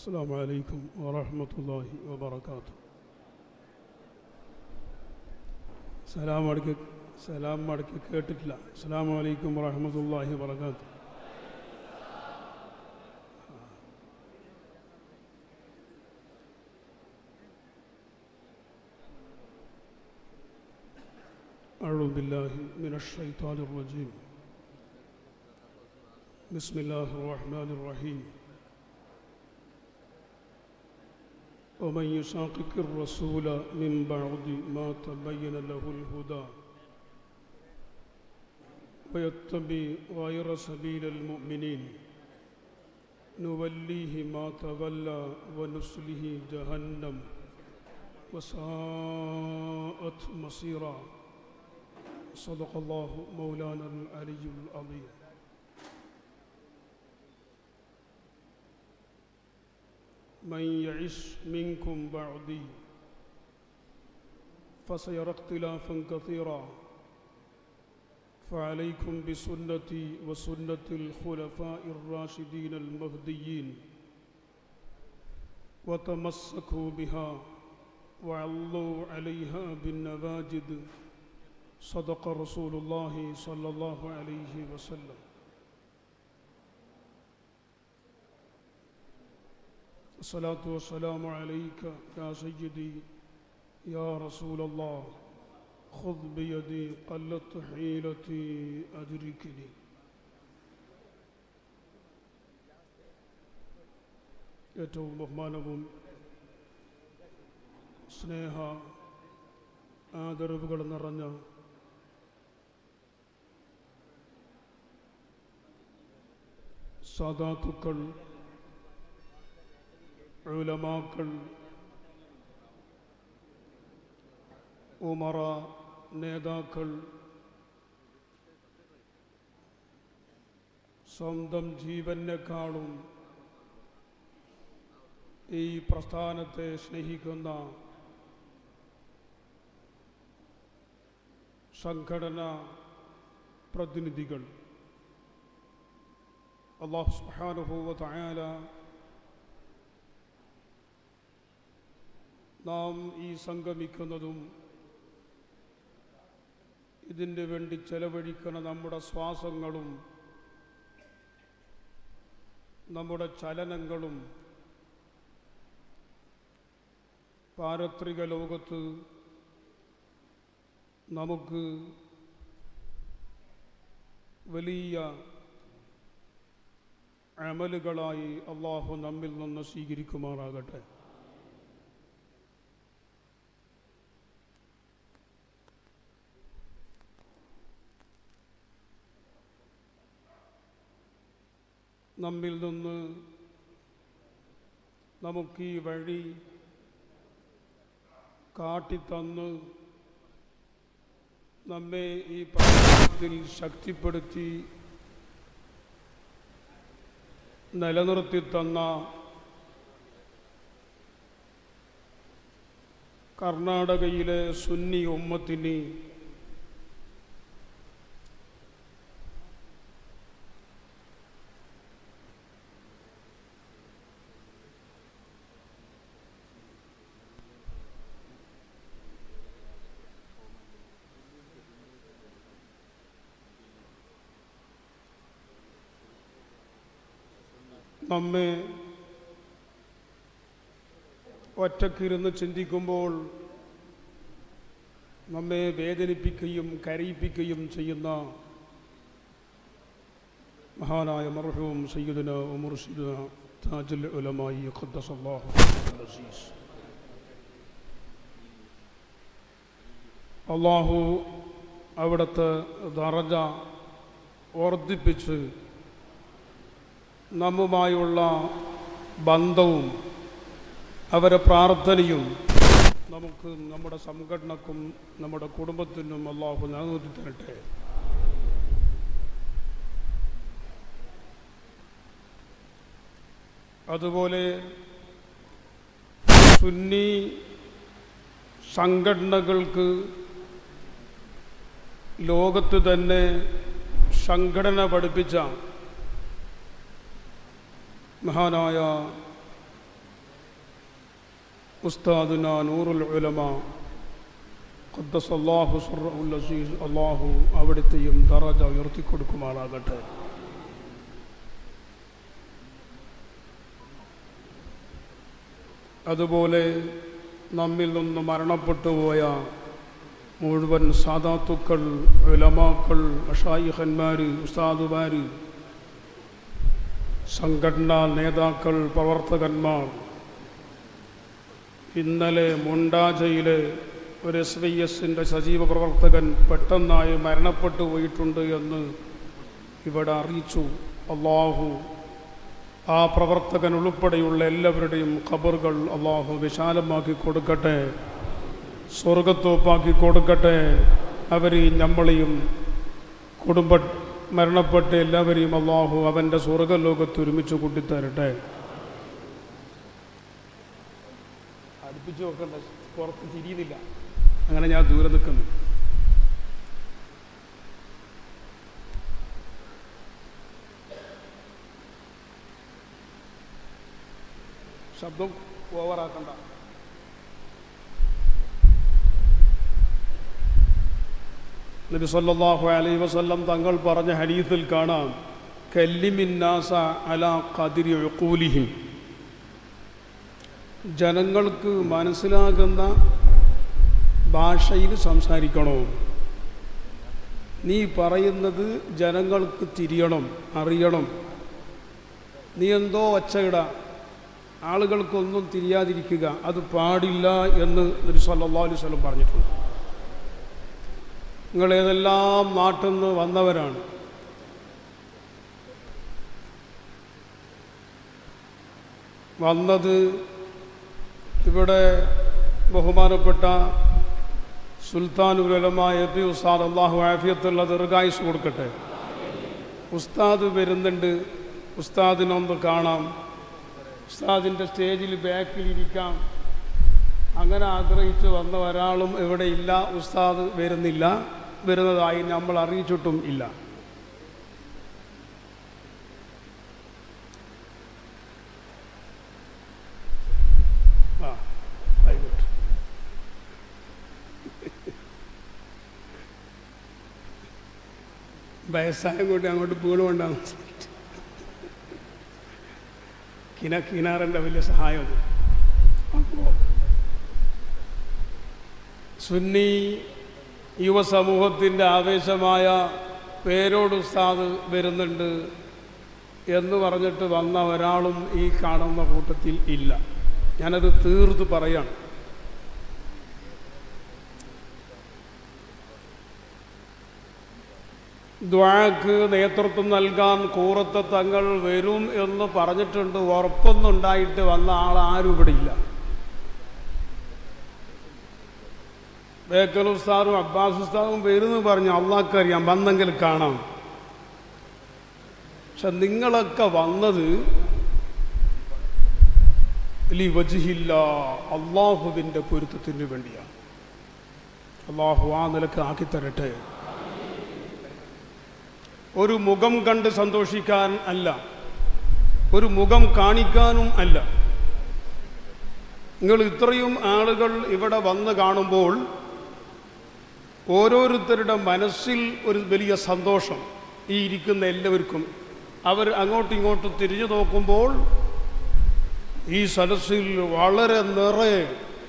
السلام عليكم ورحمة الله وبركاته സലാം അടക്ക് സലാം അടക്ക് കേട്ടിട്ടില്ല അസ്സാം വലൈക്കും വറഹമത്തല്ലാഹി വർക്കാത്തു أعوذ بالله من الشيطان الرجيم بسم الله الرحمن الرحيم ومن يشاقق الرسول من بعد ما تبين له الهدى ويتبع غير سبيل المؤمنين نوليه ما تولى ونسله جهنم وساءت مصيرا صدق الله مولانا العلي العظيم من يعش منكم بعدي فسيرى اختلافا كثيرا فعليكم بسنتي وسنة الخلفاء الراشدين المهديين وتمسكوا بها وعلوا عليها بالنواجد صدق رسول الله صلى الله عليه وسلم الصلاة والسلام عليك يا سيدي يا رسول الله خذ بيدي قلت حيلتي أدركني ഏറ്റവും ബഹുമാനവും സ്നേഹ ആദരവുകൾ നിറഞ്ഞ സാധാത്തുക്കൾ ഉലമാക്കൾ ഉമറ നേതാക്കൾ സ്വന്തം ജീവനെക്കാളും ഈ പ്രസ്ഥാനത്തെ സ്നേഹിക്കുന്ന സംഘടന പ്രതിനിധികൾ അള്ളാഹു സുബ്ഹാനഹു തആല നാം ഈ സംഗമിക്കുന്നതും ഇതിന് വേണ്ടി ചെലവഴിക്കുന്ന നമ്മുടെ ശ്വാസങ്ങളും നമ്മുടെ ചലനങ്ങളും പാരത്രിക ലോകത്ത് നമുക്ക് വലിയ അമലുകളായി അള്ളാഹു നമ്മിൽ നിന്ന് സ്വീകരിക്കുമാറാകട്ടെ നമ്മിൽ നിന്ന് നമുക്ക് ഈ വഴി കാട്ടിത്തന്ന് നമ്മെ ഈ പ്രസ്ഥാനത്തിൽ ശക്തിപ്പെടുത്തി നിലനിർത്തി തന്ന കർണാടകയിലെ സുന്നി ഉമ്മത്തിന് നമ്മെ ഒറ്റക്കിരുന്ന് ചിന്തിക്കുമ്പോൾ നമ്മെ വേദനിപ്പിക്കുകയും കരയിപ്പിക്കുകയും ചെയ്യുന്ന മഹാനായ മർഹവും സയ്യിദുന മുർഷിദുന താജുൽ ഉലമായി ഖദ്ദസല്ലാഹു അസീസ് അള്ളാഹു അവിടുത്തെ ദറജ വർദ്ധിപ്പിച്ച് നമ്മുമായുള്ള ബന്ധവും അവരെ പ്രാർത്ഥനയും നമുക്ക് നമ്മുടെ സംഘടനക്കും നമ്മുടെ കുടുംബത്തിനും അള്ളാഹു നിലനിർത്തി തരട്ടെ അതുപോലെ സുന്നി സംഘടനകൾക്ക് ലോകത്ത് തന്നെ സംഘടന പഠിപ്പിച്ച മഹാനായ ഉസ്താദുന നൂറുൽ ഉലമ ഖദ്ദസ് അള്ളാഹു സുറഉൽ അസീസ് അള്ളാഹു അവിടുത്തെയും ദറജ ഉയർത്തിക്കൊടുക്കുമാറാകട്ടെ അതുപോലെ നമ്മിൽ നിന്ന് മരണപ്പെട്ടു പോയ മുഴുവൻ സാദാത്തുക്കൾ ഉലമാക്കൾ അഷായിഹന്മാർ ഉസ്താദുമാർ സംഘടനാ നേതാക്കൾ പ്രവർത്തകന്മാർ ഇന്നലെ മുണ്ടാജയിലെ ഒരു എസ് വൈ എസിൻ്റെ സജീവ പ്രവർത്തകൻ പെട്ടെന്നായി മരണപ്പെട്ടു പോയിട്ടുണ്ട് എന്ന് ഇവിടെ അറിയിച്ചു അള്ളാഹു ആ പ്രവർത്തകൻ ഉൾപ്പെടെയുള്ള എല്ലാവരുടെയും ഖബറുകൾ അള്ളാഹു വിശാലമാക്കി കൊടുക്കട്ടെ സ്വർഗത്തോപ്പാക്കി കൊടുക്കട്ടെ അവരെയും നമ്മളെയും കുടുംബ മരണപ്പെട്ട എല്ലാവരെയും അള്ളാഹു അവൻ്റെ സ്വർഗലോകത്ത് ഒരുമിച്ച് കൂട്ടിത്തരട്ടെ അടുപ്പിച്ച് നോക്കണ്ട പുറത്ത് തിരിയുന്നില്ല അങ്ങനെ ഞാൻ ദൂരെ നിൽക്കുന്നു ശബ്ദം ഓവറാക്കണ്ട നബി സല്ലല്ലാഹു അലൈഹി വസല്ലം തങ്ങൾ പറഞ്ഞ ഹദീസിൽ കാണാം കല്ലിമിന്നാസ അല ഖദിരി ഉഖൂലിഹിം ജനങ്ങൾക്ക് മനസ്സിലാകുന്ന ഭാഷയിൽ സംസാരിക്കണോ നീ പറയുന്നത് ജനങ്ങൾക്ക് തിരിയണം അറിയണം നീ എന്തോ ഒച്ചയിട ആളുകൾക്കൊന്നും തിരിയാതിരിക്കുക അത് പാടില്ല എന്ന് നബി സല്ലല്ലാഹു അലൈഹി വസല്ലം പറഞ്ഞിട്ടുണ്ട് നിങ്ങൾ ഏതെല്ലാം നാട്ടിൽ നിന്ന് വന്നവരാണ് വന്നത് ഇവിടെ ബഹുമാനപ്പെട്ട സുൽത്താനുലമായ പി ഉസ്താദ് അള്ളാഹു ആഫിയത്തുള്ള ദീർഘായുസ് കൊടുക്കട്ടെ ഉസ്താദ് വരുന്നുണ്ട് ഉസ്താദിനൊന്ന് കാണാം ഉസ്താദിൻ്റെ സ്റ്റേജിൽ ബാക്കിലിരിക്കാം അങ്ങനെ ആഗ്രഹിച്ച് വന്ന ഒരാളും ഇവിടെ ഇല്ല ഉസ്താദ് വരുന്നില്ല വരുന്നതായി നമ്മൾ അറിയിച്ചിട്ടും ഇല്ല ആ ആയിക്കോട്ടെ വയസ്സായം കൊണ്ട് അങ്ങോട്ട് വീണുകൊണ്ടാണ് കിന കിനാറിൻ്റെ വലിയ സഹായം അപ്പോൾ സുന്നി യുവസമൂഹത്തിൻ്റെ ആവേശമായ പേരോട് ഉസ്താദ് വരുന്നുണ്ട് എന്ന് പറഞ്ഞിട്ട് വന്ന ഒരാളും ഈ കാണുന്ന കൂട്ടത്തിൽ ഇല്ല ഞാനത് തീർത്ത് പറയാണ് ദ്വാക്ക് നേതൃത്വം നൽകാൻ കൂറത്ത തങ്ങൾ വരും എന്ന് പറഞ്ഞിട്ടുണ്ട് ഉറപ്പൊന്നുണ്ടായിട്ട് വന്ന ആൾ ആരും ഇവിടെ ഇല്ല ബേക്കൽ ഉസ്താദും അബ്ബാസ് ഉസ്താദും വരുന്നു പറഞ്ഞു അള്ളാഹ്ക്കറിയാം വന്നെങ്കിൽ കാണാം പക്ഷെ നിങ്ങളൊക്കെ വന്നത് ലി വജിഹില്ല അള്ളാഹുവിൻ്റെ പൊരുത്തത്തിന് വേണ്ടിയാണ് അള്ളാഹു ആ നിലക്ക് ആക്കിത്തരട്ടെ ഒരു മുഖം കണ്ട് സന്തോഷിക്കാൻ അല്ല ഒരു മുഖം കാണിക്കാനും അല്ല നിങ്ങൾ ഇത്രയും ആളുകൾ ഇവിടെ വന്ന് കാണുമ്പോൾ ഓരോരുത്തരുടെ മനസ്സിൽ ഒരു വലിയ സന്തോഷം ഈ ഇരിക്കുന്ന എല്ലാവർക്കും അവർ അങ്ങോട്ടും ഇങ്ങോട്ടും തിരിഞ്ഞു നോക്കുമ്പോൾ ഈ സദസ്സിൽ വളരെ നിറയെ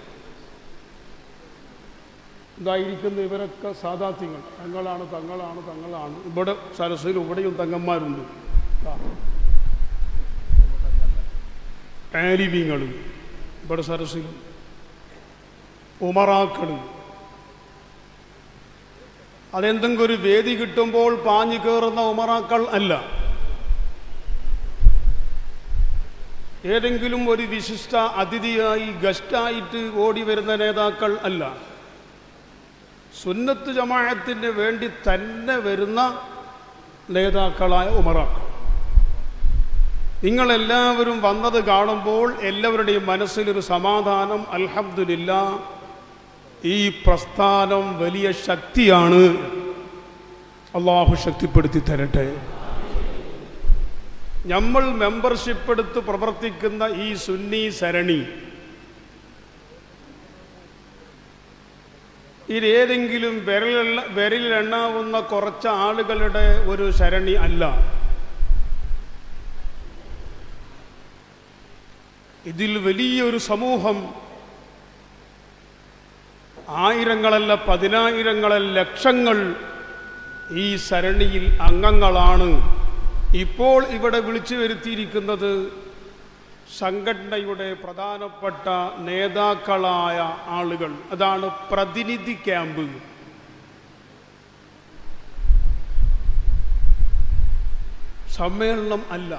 ഇതായിരിക്കുന്ന ഇവരൊക്കെ സാധാത്യങ്ങൾ തങ്ങളാണ് തങ്ങളാണ് തങ്ങളാണ് ഇവിടെ സരസിൽ ഇവിടെയും തങ്ങന്മാരുണ്ട് ആലിമീങ്ങൾ ഇവിടെ സരസിൽ ഉമറാക്കൾ അതെന്തെങ്കിലും ഒരു വേദി കിട്ടുമ്പോൾ പാഞ്ഞു കയറുന്ന ഉമറാക്കൾ അല്ല ഏതെങ്കിലും ഒരു വിശിഷ്ട അതിഥിയായി ഗസ്റ്റായിട്ട് ഓടി വരുന്ന നേതാക്കൾ അല്ല സുന്നത്ത് ജമാഅത്തിന് വേണ്ടി തന്നെ വരുന്ന നേതാക്കളായ ഉമറാക്കൾ നിങ്ങളെല്ലാവരും വന്നത് കാണുമ്പോൾ എല്ലാവരുടെയും മനസ്സിലൊരു സമാധാനം അൽഹബ്ദുലില്ല ഈ പ്രസ്ഥാനം വലിയ ശക്തിയാണ് അള്ളാഹു ശക്തിപ്പെടുത്തി തരട്ടെ നമ്മൾ മെമ്പർഷിപ്പ് എടുത്ത് പ്രവർത്തിക്കുന്ന ഈ സുന്നി സരണി ഇതേതെങ്കിലും വിരലുള്ള വിരലിലെണ്ണാവുന്ന കുറച്ച് ആളുകളുടെ ഒരു ശരണി അല്ല ഇതിൽ വലിയൊരു സമൂഹം ആയിരങ്ങളല്ല പതിനായിരങ്ങളല്ല ലക്ഷങ്ങൾ ഈ സരണിയിൽ അംഗങ്ങളാണ് ഇപ്പോൾ ഇവിടെ വിളിച്ചു വരുത്തിയിരിക്കുന്നത് സംഘടനയുടെ പ്രധാനപ്പെട്ട നേതാക്കളായ ആളുകൾ അതാണ് പ്രതിനിധി ക്യാമ്പ് സമ്മേളനം അല്ല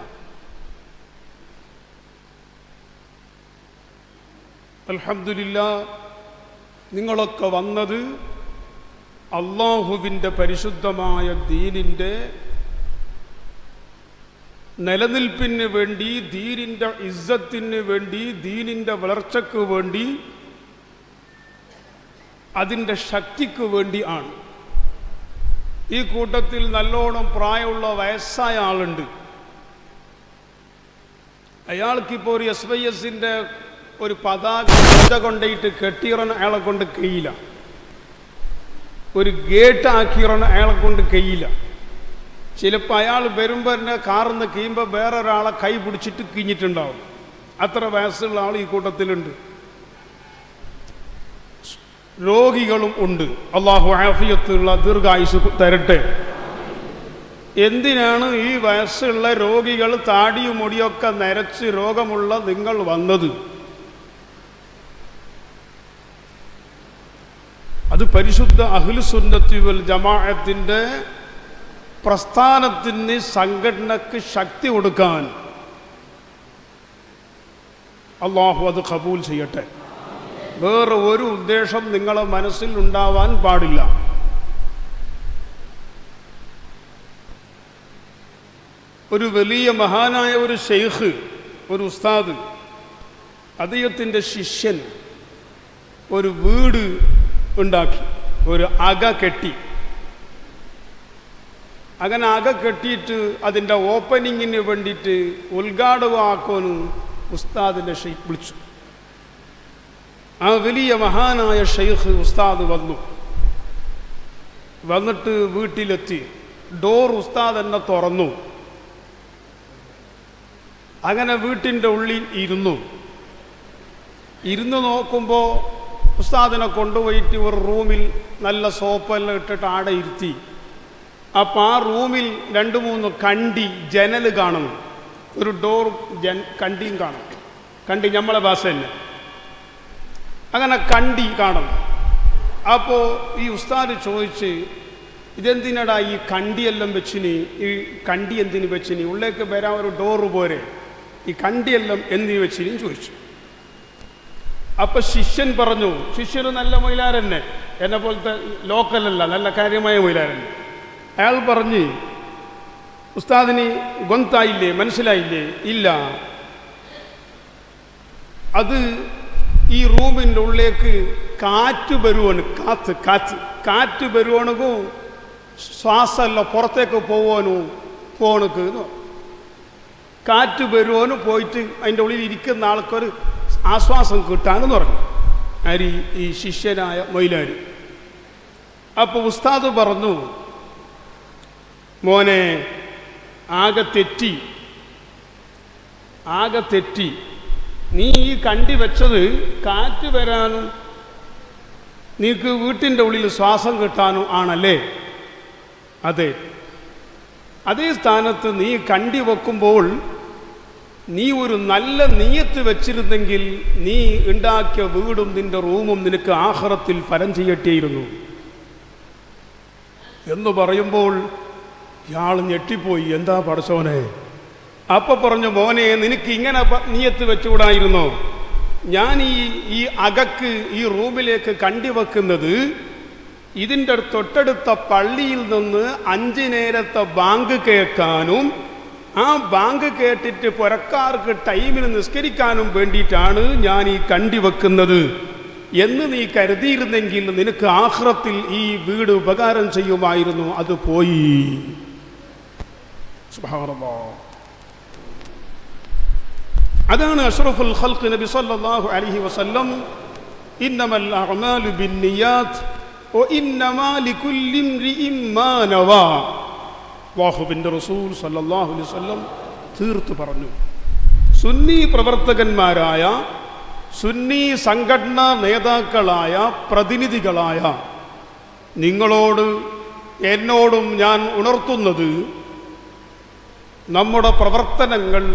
അൽഹംദുലില്ല നിങ്ങളൊക്കെ വന്നത് അള്ളാഹുവിൻ്റെ പരിശുദ്ധമായ ദീനിൻ്റെ നിലനിൽപ്പിന് വേണ്ടി ദീനിൻ്റെ ഇസ്സത്തിന് വേണ്ടി ദീനിൻ്റെ വളർച്ചയ്ക്ക് വേണ്ടി അതിൻ്റെ ശക്തിക്ക് വേണ്ടി ആണ് ഈ കൂട്ടത്തിൽ നല്ലോണം പ്രായമുള്ള വയസ്സായ ആളുണ്ട് അയാൾക്കിപ്പോൾ ഒരു എസ് വൈ എസിൻ്റെ ഒരു പതാക പത കൊണ്ടിട്ട് കെട്ടിയിറൻ അയാളെ കൊണ്ട് കഴിയില്ല ഒരു ഗേറ്റ് ആക്കിയിറൻ അയാളെ കൊണ്ട് കഴിയില്ല ചിലപ്പോൾ അയാൾ വരുമ്പോൾ തന്നെ കാറിന്ന് കീയുമ്പോൾ വേറൊരാളെ കൈ പിടിച്ചിട്ട് കിഞ്ഞിട്ടുണ്ടാവും അത്ര വയസ്സുള്ള ആൾ ഈ കൂട്ടത്തിലുണ്ട് രോഗികളും ഉണ്ട് അള്ളാഹു ആഫിയത്തുള്ള ദീർഘായുസ് തരട്ടെ എന്തിനാണ് ഈ വയസ്സുള്ള രോഗികൾ താടിയും മുടിയൊക്കെ നരച്ച് രോഗമുള്ള നിങ്ങൾ വന്നത് അത് പരിശുദ്ധ അഹ്ലുസുന്നത്തി വൽ ജമാഅത്തിൻ്റെ പ്രസ്ഥാനത്തിന് സംഘടനക്ക് ശക്തി കൊടുക്കാൻ അള്ളാഹു അത് കബൂൽ ചെയ്യട്ടെ വേറെ ഒരു ഉദ്ദേശം നിങ്ങളെ മനസ്സിൽ ഉണ്ടാവാൻ പാടില്ല ഒരു വലിയ മഹാനായ ഒരു ഷെയ്ഖ് ഒരു ഉസ്താദ് അദ്ദേഹത്തിൻ്റെ ശിഷ്യൻ ഒരു വീട് ഉണ്ടാക്കി ഒരു അക കെട്ടി അങ്ങനെ അക കെട്ടിയിട്ട് അതിൻ്റെ ഓപ്പണിങ്ങിന് വേണ്ടിയിട്ട് ഉദ്ഘാടകമാക്കാനും ഉസ്താദിൻ്റെ ഷെയ്ഖ് വിളിച്ചു ആ വലിയ മഹാനായ ഷെയ്ഖ് ഉസ്താദ് വന്നു വന്നിട്ട് വീട്ടിലെത്തി ഡോർ ഉസ്താദ് എന്നെ തുറന്നു അങ്ങനെ വീട്ടിൻ്റെ ഉള്ളിൽ ഇരുന്നു ഇരുന്ന് നോക്കുമ്പോൾ ഉസ്താദിനെ കൊണ്ടുപോയിട്ട് ഒരു റൂമിൽ നല്ല സോപ്പെല്ലാം ഇട്ടിട്ട് ആടെ ഇരുത്തി അപ്പം ആ റൂമിൽ രണ്ട് മൂന്ന് കണ്ടി ജനൽ കാണുന്നു ഒരു ഡോർ ജൻ കണ്ടിയും കാണും കണ്ടി നമ്മളെ ഭാഷ തന്നെ അങ്ങനെ കണ്ടി കാണും അപ്പോൾ ഈ ഉസ്താദ് ചോദിച്ച് ഇതെന്തിനടാ ഈ കണ്ടിയെല്ലാം വെച്ചിനി ഈ കണ്ടി എന്തിനു വെച്ചിനി ഉള്ളിലേക്ക് വരാൻ ഒരു ഡോറ് പോരെ ഈ കണ്ടിയെല്ലാം എന്തിനു വെച്ചിനും ചോദിച്ചു അപ്പൊ ശിഷ്യൻ പറഞ്ഞു ശിഷ്യന് നല്ല മൊയിലാരന്നെ എന്നെ പോലത്തെ ലോക്കലല്ല നല്ല കാര്യമായ മൊയിലാരന്നെ അയാൾ പറഞ്ഞ് ഉസ്താദിന് ഗൊന്തായില്ലേ മനസ്സിലായില്ലേ ഇല്ല അത് ഈ റൂമിൻ്റെ ഉള്ളിലേക്ക് കാറ്റ് വരുവാണ് കാത്ത് കാറ്റ് കാറ്റ് വരുവാണെങ്കിൽ ശ്വാസമല്ല പുറത്തേക്ക് പോവാനു പോണക്ക് കാറ്റ് വരുവാനും പോയിട്ട് അതിൻ്റെ ഉള്ളിൽ ഇരിക്കുന്ന ആൾക്കൊരു ആശ്വാസം കിട്ടാനെന്ന് പറഞ്ഞു ആര് ഈ ശിഷ്യനായ മൊയിലാരി അപ്പോൾ ഉസ്താദ് പറഞ്ഞു മോനെ ആകെ തെറ്റി ആകെ തെറ്റി നീ ഈ കണ്ടി വെച്ചത് കാറ്റ് വരാനും നീക്ക് വീട്ടിൻ്റെ ഉള്ളിൽ ശ്വാസം കിട്ടാനും ആണല്ലേ അതെ അതേ സ്ഥാനത്ത് നീ കണ്ടി വെക്കുമ്പോൾ നീ ഒരു നല്ല നീയത്ത് വെച്ചിരുന്നെങ്കിൽ നീ ഉണ്ടാക്കിയ വീടും നിന്റെ റൂമും നിനക്ക് ആഹ്റത്തിൽ ഫലം ചെയ്യട്ടേയിരുന്നു എന്ന് പറയുമ്പോൾ ഇയാൾ ഞെട്ടിപ്പോയി എന്താ പടച്ചോനെ അപ്പൊ പറഞ്ഞു മോനെ നിനക്ക് ഇങ്ങനെ പ- നീയത്ത് വെച്ചുകൂടായിരുന്നോ ഞാൻ ഈ ഈ അകക്ക് ഈ റൂമിലേക്ക് കണ്ടി വെക്കുന്നത് ഇതിൻ്റെ തൊട്ടടുത്ത പള്ളിയിൽ നിന്ന് അഞ്ച് നേരത്തെ ബാങ്ക് കേൾക്കാനും ആ ബാങ്ക് കേട്ടിട്ട് പുരക്കാർക്ക് ടൈമിന് നിസ്കരിക്കാനും വേണ്ടിയിട്ടാണ് ഞാൻ ഈ കണ്ടി വെക്കുന്നത് എന്ന് നീ കരുതിയിരുന്നെങ്കിൽ നിനക്ക് ആഹ്റത്തിൽ ഈ വീട് ഉപകാരം ചെയ്യുമായിരുന്നു അത് പോയി സുബ്ഹാനല്ലാഹ്. അതാണ് അഷ്റഫുൽ ഖൽഖ് നബി സല്ലല്ലാഹു അലൈഹി വസല്ലം ഇന്നമൽ അഅമാലു ബിന്നിയാത്ത് ഓ ഇന്നമാ ലികുല്ലി ഇംറിഇം മാ നവാ അല്ലാഹുവിൻ്റെ റസൂൽ സല്ലല്ലാഹു അലൈഹി വസല്ലം തീർത്തു പറഞ്ഞു സുന്നി പ്രവർത്തകന്മാരായ സുന്നി സംഘടനാ നേതാക്കളായ പ്രതിനിധികളായ നിങ്ങളോട് എന്നോടും ഞാൻ ഉണർത്തുന്നത് നമ്മുടെ പ്രവർത്തനങ്ങൾ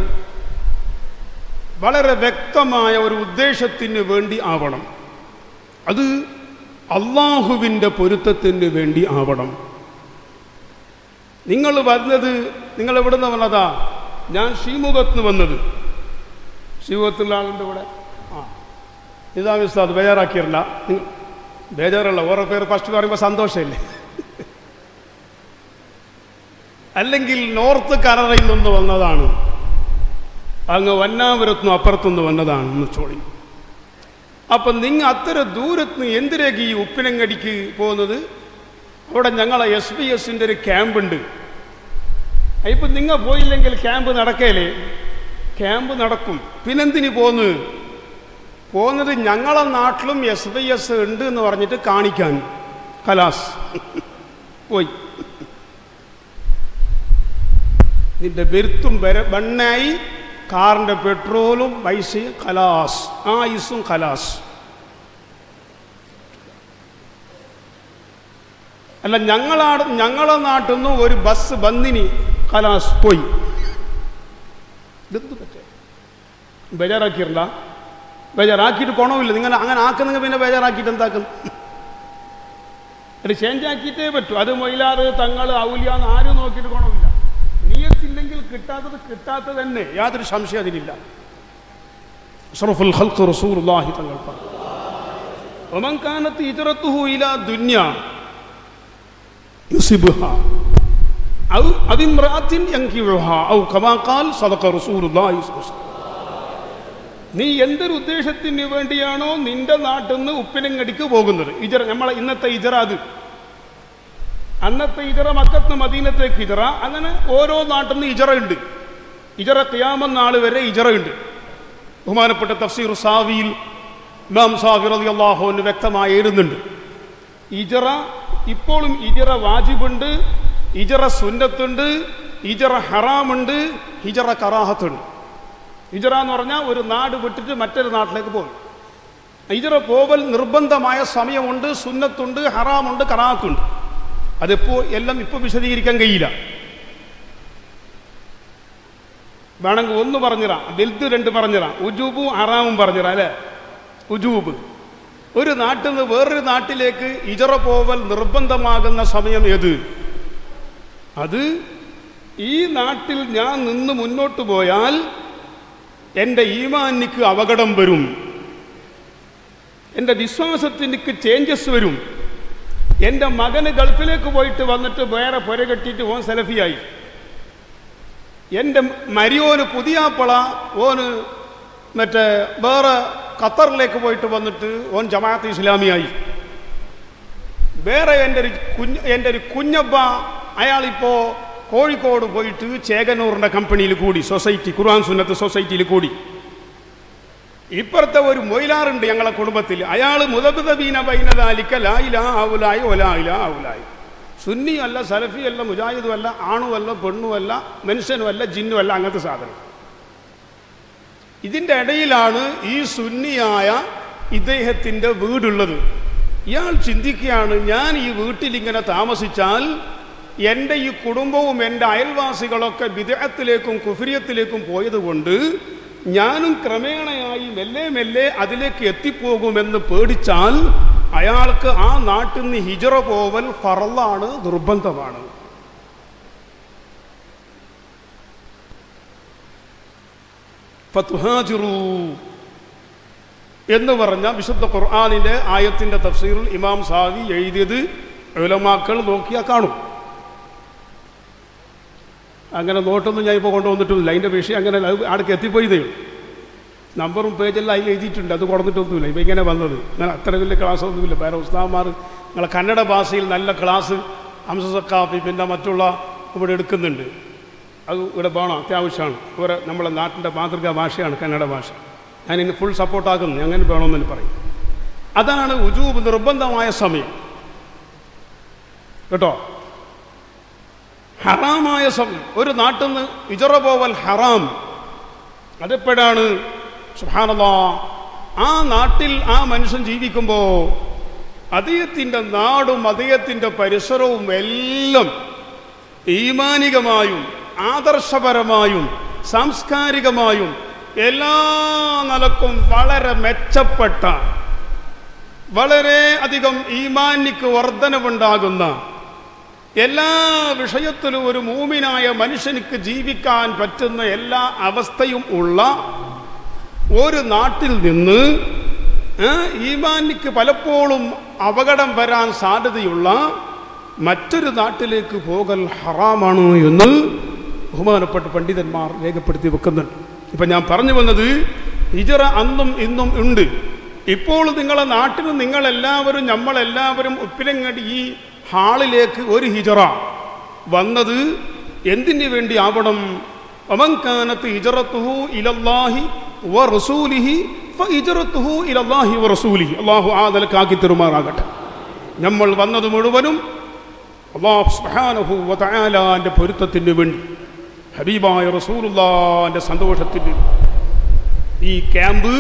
വളരെ വ്യക്തമായ ഒരു ഉദ്ദേശത്തിന് വേണ്ടി ആവണം അത് അള്ളാഹുവിൻ്റെ പൊരുത്തത്തിന് വേണ്ടി ആവണം നിങ്ങൾ വന്നത് നിങ്ങൾ എവിടെ നിന്ന് വന്നതാ ഞാൻ ശ്രീമുഖത്ത് വന്നത് ശ്രീമുഖത്തുള്ള ആളുണ്ട് ഇവിടെ ആ ഇതാ ഉസ്താദ് ബേജാറാക്കിയല്ല നിങ്ങൾ ബേജാറല്ല ഓരോ പേര് ഫസ്റ്റ് പറയുമ്പോൾ സന്തോഷമില്ലേ അല്ലെങ്കിൽ നോർത്ത് കനറയിൽ നിന്ന് വന്നതാണ് അങ്ങ് വന്നാപുരത്തുനിന്നും അപ്പുറത്തുനിന്ന് വന്നതാണ് എന്ന് ചോടി അപ്പം നിങ്ങൾ അത്ര ദൂരത്ത് എന്തിനേക്ക് ഈ ഉപ്പിനങ്ങടിക്ക് പോകുന്നത് അവിടെ ഞങ്ങളെ എസ് ബി എസിൻ്റെ ഒരു ക്യാമ്പുണ്ട് ഇപ്പം നിങ്ങൾ പോയില്ലെങ്കിൽ ക്യാമ്പ് നടക്കേലേ ക്യാമ്പ് നടക്കും പിന്നെന്തിന് പോന്ന് പോകുന്നത് ഞങ്ങളെ നാട്ടിലും എസ് ബി എസ് ഉണ്ട് എന്ന് പറഞ്ഞിട്ട് കാണിക്കാൻ കലാസ് പോയി നിന്റെ ബെരുത്തും ബര ബണ്ണായി കാറിൻ്റെ പെട്രോളും പൈസയും കലാസ് ആയുസും കലാസ് അല്ല ഞങ്ങളാട് ഞങ്ങളെ നാട്ടിൽ നിന്ന് ഒരു ബസ് ബന്ദിനി കലാസ് പോയി ഇതെന്ത് പറ്റേ ബേജാറാക്കിയിട്ടുണ്ട ബേജാറാക്കിയിട്ട് ഗുണമില്ല നിങ്ങൾ അങ്ങനെ ആക്കുന്നെങ്കിൽ പിന്നെ ബേജാറാക്കിയിട്ട് എന്താക്കും അത് ചേഞ്ച് ആക്കിയിട്ടേ പറ്റൂ അത് മൊയിലാറ് തങ്ങൾ ഔലിയാന്ന് ആരും നോക്കിയിട്ട് ഗുണമില്ല നീയത്തില്ലെങ്കിൽ കിട്ടാത്തത് കിട്ടാത്തത് തന്നെ യാതൊരു സംശയം അതിനില്ല അഷ്റഫുൽ ഖൽഖ് റസൂലുള്ളാഹി തങ്ങൾ പറഞ്ഞു ومن كانت هجرته إلى دنيا يصيبها أو أو امرأة ينكحها أو كما قال صدق رسول الله صلى الله عليه وسلم നീ എന്തൊരു ഉദ്ദേശത്തിന് വേണ്ടിയാണോ നിന്റെ നാട്ടിൽ നിന്ന് ഉപ്പിനങ്ങടിക്ക് പോകുന്നത് ഇജറ നമ്മളെ ഇന്നത്തെ ഇജറ അത് അന്നത്തെ ഇജറ മക്കത്ത് മദീനത്തേക്ക് ഇജറ അങ്ങനെ ഓരോ നാട്ടിൽ നിന്ന് ഇജറ ഉണ്ട് ഇജറ ക്യാമം നാൾ വരെ ഇജറ ഉണ്ട് ബഹുമാനപ്പെട്ട തഫ്സീർ സാവിയിൽ ഇമാം സാഫിർ അലി അള്ളാഹുവിന് വ്യക്തമായി എഴുതുന്നുണ്ട് ഇജറ ഇപ്പോഴും ഇജറ വാജിബുണ്ട് ഇജറ സുന്നത്തുണ്ട് ഇജറ ഹറാമുണ്ട് ഹിജറ കറാഹത്തുണ്ട് ഹിജറ എന്ന് പറഞ്ഞാൽ ഒരു നാട് വിട്ടിട്ട് മറ്റൊരു നാട്ടിലേക്ക് പോകും ഹിജറ പോവൽ നിർബന്ധമായ സമയമുണ്ട് സുന്നത്തുണ്ട് ഹറാമുണ്ട് കറാഹത്തുണ്ട് അതിപ്പോൾ എല്ലാം ഇപ്പോൾ വിശദീകരിക്കാൻ കഴിയില്ല വേണമെങ്കിൽ ഒന്ന് പറഞ്ഞുതരാം വലുത് രണ്ട് പറഞ്ഞുതരാം ഉജൂബും ഹറാമും പറഞ്ഞുതരാം അല്ലേ ഉജൂബ് ഒരു നാട്ടിൽ നിന്ന് വേറൊരു നാട്ടിലേക്ക് ഇജറ പോവൽ നിർബന്ധമാകുന്ന സമയം ഏത് അത് ഈ നാട്ടിൽ ഞാൻ നിന്ന് മുന്നോട്ട് പോയാൽ എൻ്റെ ഈമാനിക്ക് അപകടം വരും എൻ്റെ വിശ്വാസത്തിനിക്ക് ചേഞ്ചസ് വരും എൻ്റെ മകന് ഗൾഫിലേക്ക് പോയിട്ട് വന്നിട്ട് വേറെ പുര കെട്ടിയിട്ട് ഓൻ സെലഫിയായി എൻ്റെ മരിയോന് പുതിയാപ്പള ഓന് മറ്റേ വേറെ ഖത്തറിലേക്ക് പോയിട്ട് വന്നിട്ട് ഓൻ ജമാഅത്ത് ഇസ്ലാമിയായി വേറെ എൻ്റെ ഒരു കുഞ്ഞ് എൻ്റെ ഒരു കുഞ്ഞബ്ബ അയാളിപ്പോൾ കോഴിക്കോട് പോയിട്ട് ചേകനൂറിൻ്റെ കമ്പനിയിൽ കൂടി സൊസൈറ്റി ഖുർആൻ സുന്നത്ത് സൊസൈറ്റിയിൽ കൂടി ഇപ്പുറത്തെ ഒരു മൊയിലാറുണ്ട് ഞങ്ങളെ കുടുംബത്തിൽ അയാൾ മുതബീന ബൈനദാലിക്ക ലായിലാ ആവുലായി ഒലായില ആവുലായി സുന്നിയും അല്ല സലഫിയും അല്ല മുജാഹിദും അല്ല ആണുമല്ല പെണ്ണുമല്ല മനുഷ്യനുമല്ല ജിന്നുമല്ല അങ്ങനത്തെ സാധനം ഇതിൻ്റെ ഇടയിലാണ് ഈ സുന്നിയായ ഇദ്ദേഹത്തിൻ്റെ വീടുള്ളത് ഇയാൾ ചിന്തിക്കുകയാണ് ഞാൻ ഈ വീട്ടിൽ ഇങ്ങനെ താമസിച്ചാൽ എൻ്റെ ഈ കുടുംബവും എൻ്റെ അയൽവാസികളൊക്കെ വിദേഹത്തിലേക്കും കുഫിരിയത്തിലേക്കും പോയതുകൊണ്ട് ഞാനും ക്രമേണയായി മെല്ലെ മെല്ലെ അതിലേക്ക് എത്തിപ്പോകുമെന്ന് പേടിച്ചാൽ അയാൾക്ക് ആ നാട്ടിൽ നിന്ന് ഹിജറ പോവൽ ഫറലാണ് നിർബന്ധമാണ് ഫത്തുഹാജിറു എന്ന് പറഞ്ഞ വിശുദ്ധ ഖുർആാനിൻ്റെ ആയത്തിൻ്റെ തഫ്സീറിൽ ഇമാം സാവി എഴുതിയത് ഉലമാക്കൾ നോക്കിയാൽ കാണും അങ്ങനെ നോട്ടൊന്നും ഞാൻ ഇപ്പോൾ കൊണ്ടുവന്നിട്ടുമില്ല അതിൻ്റെ വിഷയം അങ്ങനെ അത് ആടേക്ക് എത്തിപ്പോയതേ ഉള്ളൂ നമ്പറും പേജെല്ലാം അതിൽ എഴുതിയിട്ടുണ്ട് അത് കൊടുത്തിട്ടൊന്നുമില്ല ഇപ്പം ഇങ്ങനെ വന്നത് അങ്ങനെ അത്ര വലിയ ക്ലാസ് ഒന്നുമില്ല വേറെ ഉസ്താമാർ നിങ്ങളെ കന്നഡ ഭാഷയിൽ നല്ല ക്ലാസ് ഹംസക്കാഫി പിന്നെ മറ്റുള്ള ഇവിടെ എടുക്കുന്നുണ്ട് അത് ഇവിടെ വേണം അത്യാവശ്യമാണ് ഇവിടെ നമ്മളെ നാട്ടിൻ്റെ മാതൃകാ ഭാഷയാണ് കന്നഡ ഭാഷ ഞാനിന് ഫുൾ സപ്പോർട്ടാക്കുന്നു അങ്ങനെ വേണമെന്ന് പറയും അതാണ് ഉജൂബ് നിർബന്ധമായ സമയം കേട്ടോ ഹറാമായ സമയം ഒരു നാട്ടിൽ നിന്ന് ഇജറ പോവൽ ഹറാം അതെപ്പോഴാണ് സുഹാനല്ലാ ആ നാട്ടിൽ ആ മനുഷ്യൻ ജീവിക്കുമ്പോൾ അദ്ദേഹത്തിൻ്റെ നാടും അദ്ദേഹത്തിൻ്റെ പരിസരവും എല്ലാം ഈമാനികമായും ആദർശപരമായും സാംസ്കാരികമായും എല്ലാ നിലക്കും വളരെ മെച്ചപ്പെട്ട വളരെ അധികം ഈമാനിക്ക് വർധനവുണ്ടാകുന്ന എല്ലാ വിഷയത്തിലും ഒരു മൂമിനായ മനുഷ്യനിക്ക് ജീവിക്കാൻ പറ്റുന്ന എല്ലാ അവസ്ഥയും ഉള്ള ഒരു നാട്ടിൽ നിന്ന് ആ, ഈമാനിക്ക് പലപ്പോഴും അപകടം വരാൻ സാധ്യതയുള്ള മറ്റൊരു നാട്ടിലേക്ക് പോകൽ ഹറാമാണ് എന്ന് ബഹുമാനപ്പെട്ട പണ്ഡിതന്മാർ രേഖപ്പെടുത്തി വെക്കുന്നുണ്ട് ഇപ്പം ഞാൻ പറഞ്ഞു വന്നത് ഹിജറ അന്നും ഇന്നും ഉണ്ട് ഇപ്പോൾ നിങ്ങളെ നാട്ടിൽ നിങ്ങളെല്ലാവരും നമ്മളെല്ലാവരും ഉപ്പിലങ്ങടി ഈ ഹാളിലേക്ക് ഒരു ഹിജറ വന്നത് എന്തിനു വേണ്ടി ആവണം ഒമൻകാനത്ത് ഹിജറത്തുഹു ഇലല്ലാഹി വ റസൂലിഹി ഫഇജറത്തുഹു ഇലല്ലാഹി വ റസൂലിഹി അള്ളാഹു ആ നിലക്കാക്കി തെരുമാറാകട്ടെ നമ്മൾ വന്നത് മുഴുവനും അള്ളാഹു സുബ്ഹാനഹു വ തആലാന്റെ പൊരുത്തത്തിന് വേണ്ടി ഹബീബായ റസൂലുള്ളാന്റെ സന്തോഷത്തിന് ഈ ക്യാമ്പ്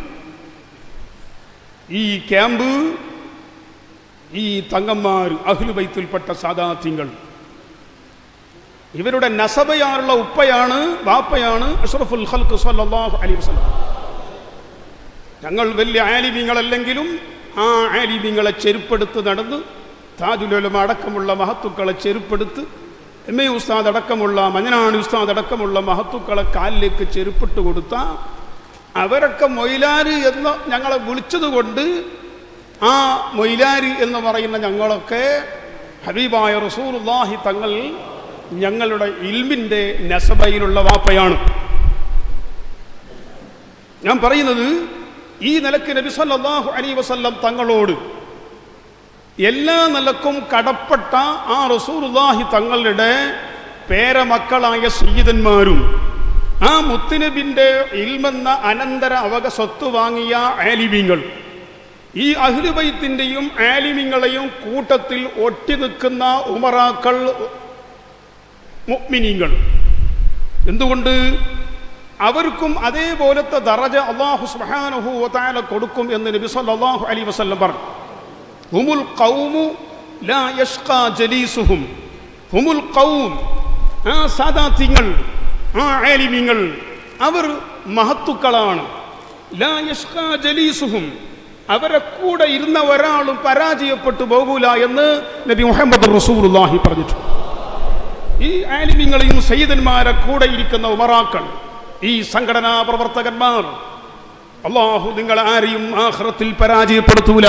ഈ ക്യാമ്പ് ഈ തങ്ങന്മാർ അഹ്ലുബൈത്തിൽപ്പെട്ട സാദാത്യങ്ങൾ ഇവരുടെ നസബയാറുള്ള ഉപ്പയാണ് വാപ്പയാണ് അഷ്റഫുൽ ഖൽക്ക് സല്ലല്ലാഹു അലൈഹി വസല്ലം ഞങ്ങൾ വലിയ ആലിമീങ്ങളല്ലെങ്കിലും ആ ആലിമീങ്ങളെ ചെരുപ്പെടുത്ത് നടന്ന് താജുലുലമ അടക്കമുള്ള മഹത്തുക്കളെ ചെരുപ്പെടുത്ത് എം എ ഉസ്താദ് അടക്കമുള്ള മഞ്ഞനാണി ഉസ്താദ് അടക്കമുള്ള മഹത്തുക്കളെ കാലിലേക്ക് ചെരുപ്പിട്ട് കൊടുത്ത അവരൊക്കെ മൊയിലാര് എന്ന് ഞങ്ങളെ വിളിച്ചതുകൊണ്ട് ആ മൊയിലാരി എന്ന് പറയുന്ന ഞങ്ങളൊക്കെ ഹബീബായ റസൂലുള്ളാഹി തങ്ങൾ ഞങ്ങളുടെ ഇൽമിൻ്റെ നസബയിലുള്ള വാപ്പയാണ് ഞാൻ പറയുന്നത് ഈ നിലക്ക് നബി സല്ലല്ലാഹു അലൈഹി വസല്ലം തങ്ങളോട് എല്ലാ നിലക്കും കടപ്പെട്ട ആ റസൂലുള്ളാഹി തങ്ങളുടെ പേരമക്കളായ സയ്യിദന്മാരും ആ മുത്തുനബിൻ്റെ ഇൽമെന്ന അനന്തര അവക സ്വത്ത് വാങ്ങിയ ആലിമീങ്ങൾ ഈ അഹ്ലുബൈത്തിൻ്റെയും ആലിമിങ്ങളെയും കൂട്ടത്തിൽ ഒട്ടി നിൽക്കുന്ന ഉമറാക്കൾ മുഅ്മിനീങ്ങൾ എന്തുകൊണ്ട് അവർക്കും അതേപോലത്തെ ദറജ അള്ളാഹു സുബ്ഹാനഹു വതആല കൊടുക്കും എന്ന് നബി സല്ലല്ലാഹു അലൈഹി വസല്ലം പറഞ്ഞു ഹുമുൽ ഖൗമു ലാ യഷ്ഖാ ജലീസുഹും ഹുമുൽ ഖൗം ആ സാദാത്യങ്ങൾ ആ ആലിമീങ്ങൾ അവർ മഹത്തുക്കളാണ് ലാ യഷ്ഖാ ജലീസുഹും അവരെ കൂടെ ഇരുന്ന ഒരാളും പരാജയപ്പെട്ടു പോകൂല എന്ന് നബി മുഹമ്മദ് റസൂലുള്ളാഹി പറഞ്ഞിട്ടുണ്ട് ഈ ആലിമ്യങ്ങളെയും സയ്യിദന്മാരെ കൂടെ ഇരിക്കുന്ന ഉമറാക്കൾ ഈ സംഘടനാ പ്രവർത്തകന്മാർ അള്ളാഹു നിങ്ങൾ ആരെയും ആഹ്റത്തിൽ പരാജയപ്പെടുത്തൂല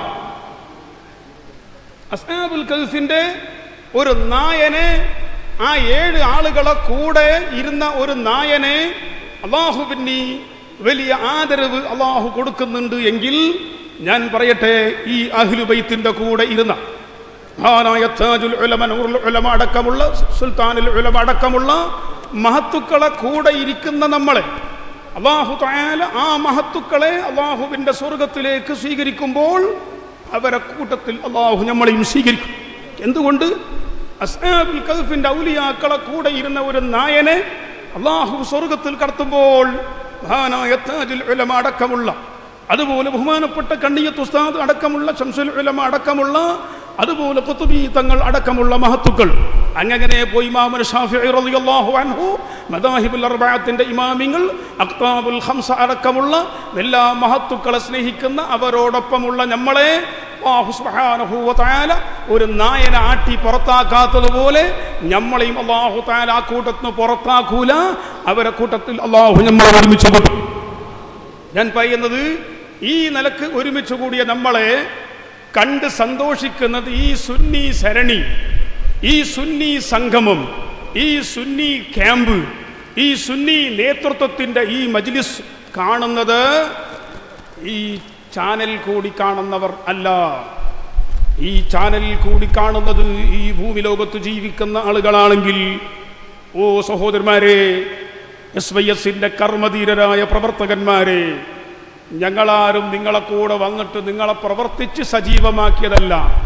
അസ്ഹാബുൽ കൽഫിന്റെ ഒരു നായനെ ആ ഏഴ് ആളുകളെ കൂടെ ഇരുന്ന ഒരു നായനെ അള്ളാഹുവിന് വലിയ ആദരവ് അള്ളാഹു കൊടുക്കുന്നുണ്ട് എങ്കിൽ ഞാൻ പറയട്ടെ ഈ അഹ്ലുബൈത്തിന്റെ കൂടെ ഇരുന്ന മഹാനായ താജുൽ ഉലമ നൂറുൽ ഉലമ അടക്കമുള്ള സുൽത്താനുൽ ഉലമ അടക്കമുള്ള മഹത്തുക്കളെ കൂടെ ഇരിക്കുന്ന നമ്മളെ അള്ളാഹു തായാല ആ മഹത്തുക്കളെ അള്ളാഹുവിൻ്റെ സ്വർഗത്തിലേക്ക് സ്വീകരിക്കുമ്പോൾ അവരെ കൂട്ടത്തിൽ അള്ളാഹു നമ്മളെയും സ്വീകരിക്കും എന്തുകൊണ്ട് അസ്ഹാബുൽ കൽഫിന്റെ ഔലിയാക്കളെ കൂടെ ഇരുന്ന ഒരു നായനെ അള്ളാഹു സ്വർഗത്തിൽ കടത്തുമ്പോൾ മഹാനായ താജുൽ ഉലമ അടക്കമുള്ള അതുപോലെ ബഹുമാനപ്പെട്ട കണ്ണിയത്ത് ഉസ്താദ് അടക്കമുള്ള ഷംസുൽ ഉലമ അടക്കമുള്ള അതുപോലെ കുത്തുബി തങ്ങൾ അടക്കമുള്ള മഹത്തുക്കൾ അങ്ങനെ പോയി ഇമാമുൽ ഷാഫിഈ റളിയല്ലാഹു അൻഹു മദാഹിബുൽ അർബഅത്തിന്റെ ഇമാമിങ്ങൾ അഖ്താബുൽ ഖംസ അടക്കമുള്ള എല്ലാ മഹത്തുക്കളെ സ്നേഹിക്കുന്ന അവരോടൊപ്പമുള്ള നമ്മളെ അല്ലാഹു സുബ്ഹാനഹു വ തആല ഒരു നായനെ ആട്ടി പുറത്താക്കാത്തതുപോലെ നമ്മളെയും അല്ലാഹു തആല ആ കൂട്ടത്തിന് പുറത്താക്കൂല അവരെ കൂട്ടത്തിൽ അല്ലാഹു നമ്മളെ ഒരുമിച്ച് കൂട്ടും ഞാൻ പറയുന്നത് ഈ നിലക്ക് ഒരുമിച്ച് കൂടിയ നമ്മളെ കണ്ട് സന്തോഷിക്കുന്നത് ഈ സുന്നി സരണി ഈ സുന്നി സംഗമം ഈ സുന്നി ക്യാമ്പ് ഈ സുന്നി നേതൃത്വത്തിൻ്റെ ഈ മജ്ലിസ് കാണുന്നത് ഈ ചാനൽ കൂടി കാണുന്നവർ അല്ല ഈ ചാനലിൽ കൂടി കാണുന്നത് ഈ ഭൂമി ലോകത്ത് ജീവിക്കുന്ന ആളുകളാണെങ്കിൽ ഓ സഹോദരന്മാരെ എസ് വൈ എസിൻ്റെ കർമ്മധീരരായ പ്രവർത്തകന്മാരെ ഞങ്ങളാരും നിങ്ങളെ കൂടെ വന്നിട്ട് നിങ്ങളെ പ്രവർത്തിച്ച് സജീവമാക്കിയതല്ല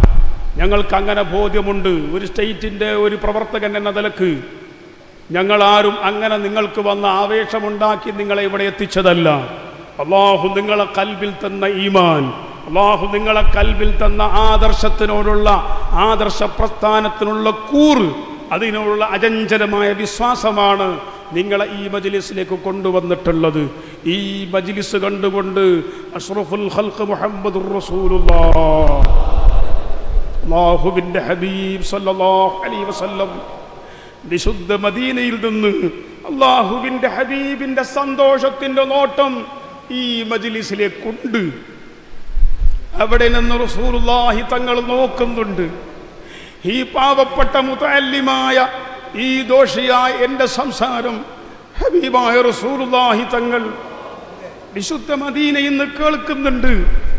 ഞങ്ങൾക്ക് അങ്ങനെ ബോധ്യമുണ്ട് ഒരു സ്റ്റേറ്റിൻ്റെ ഒരു പ്രവർത്തകൻ എന്ന നിലക്ക് ഞങ്ങളാരും അങ്ങനെ നിങ്ങൾക്ക് വന്ന ആവേശമുണ്ടാക്കി നിങ്ങളെ ഇവിടെ എത്തിച്ചതല്ല അള്ളാഹു നിങ്ങളെ കൽബിൽ തന്ന ഈമാൻ അള്ളാഹു നിങ്ങളെ കൽബിൽ തന്ന ആദർശത്തിനോടുള്ള ആദർശ പ്രസ്ഥാനത്തിനുള്ള കൂറ് അതിനോടുള്ള അചഞ്ചലമായ വിശ്വാസമാണ് നിങ്ങളെ ഈ മജ്ലിസിലേക്ക് കൊണ്ടുവന്നിട്ടുള്ളത് ഈ മജ്ലിസ് കണ്ടുകൊണ്ട് അഷ്റഫുൽ ഖൽഖ് മുഹമ്മദുർ റസൂലുള്ളാഹ് അള്ളാഹുവിൻ്റെ ഹബീബ് സല്ലല്ലാഹു അലൈഹി വസല്ലം വിശുദ്ധ മദീനയിൽ നിന്ന് അള്ളാഹുവിൻ്റെ ഹബീബിൻ്റെ സന്തോഷത്തിൻ്റെ നോട്ടം ഈ മജ്ലിസിലേക്കുണ്ട് അവിടെ നിന്ന് റസൂലുള്ളാഹി തങ്ങൾ നോക്കുന്നുണ്ട് ഈ പാവപ്പെട്ട മുതല്ലിമായ ഈ ദോഷിയായ എൻ്റെ സംസാരം ഹബീബായ റസൂലുള്ളാഹി തങ്ങൾ വിശുദ്ധ മദീനയിൽ നിന്ന് കേൾക്കുന്നുണ്ട്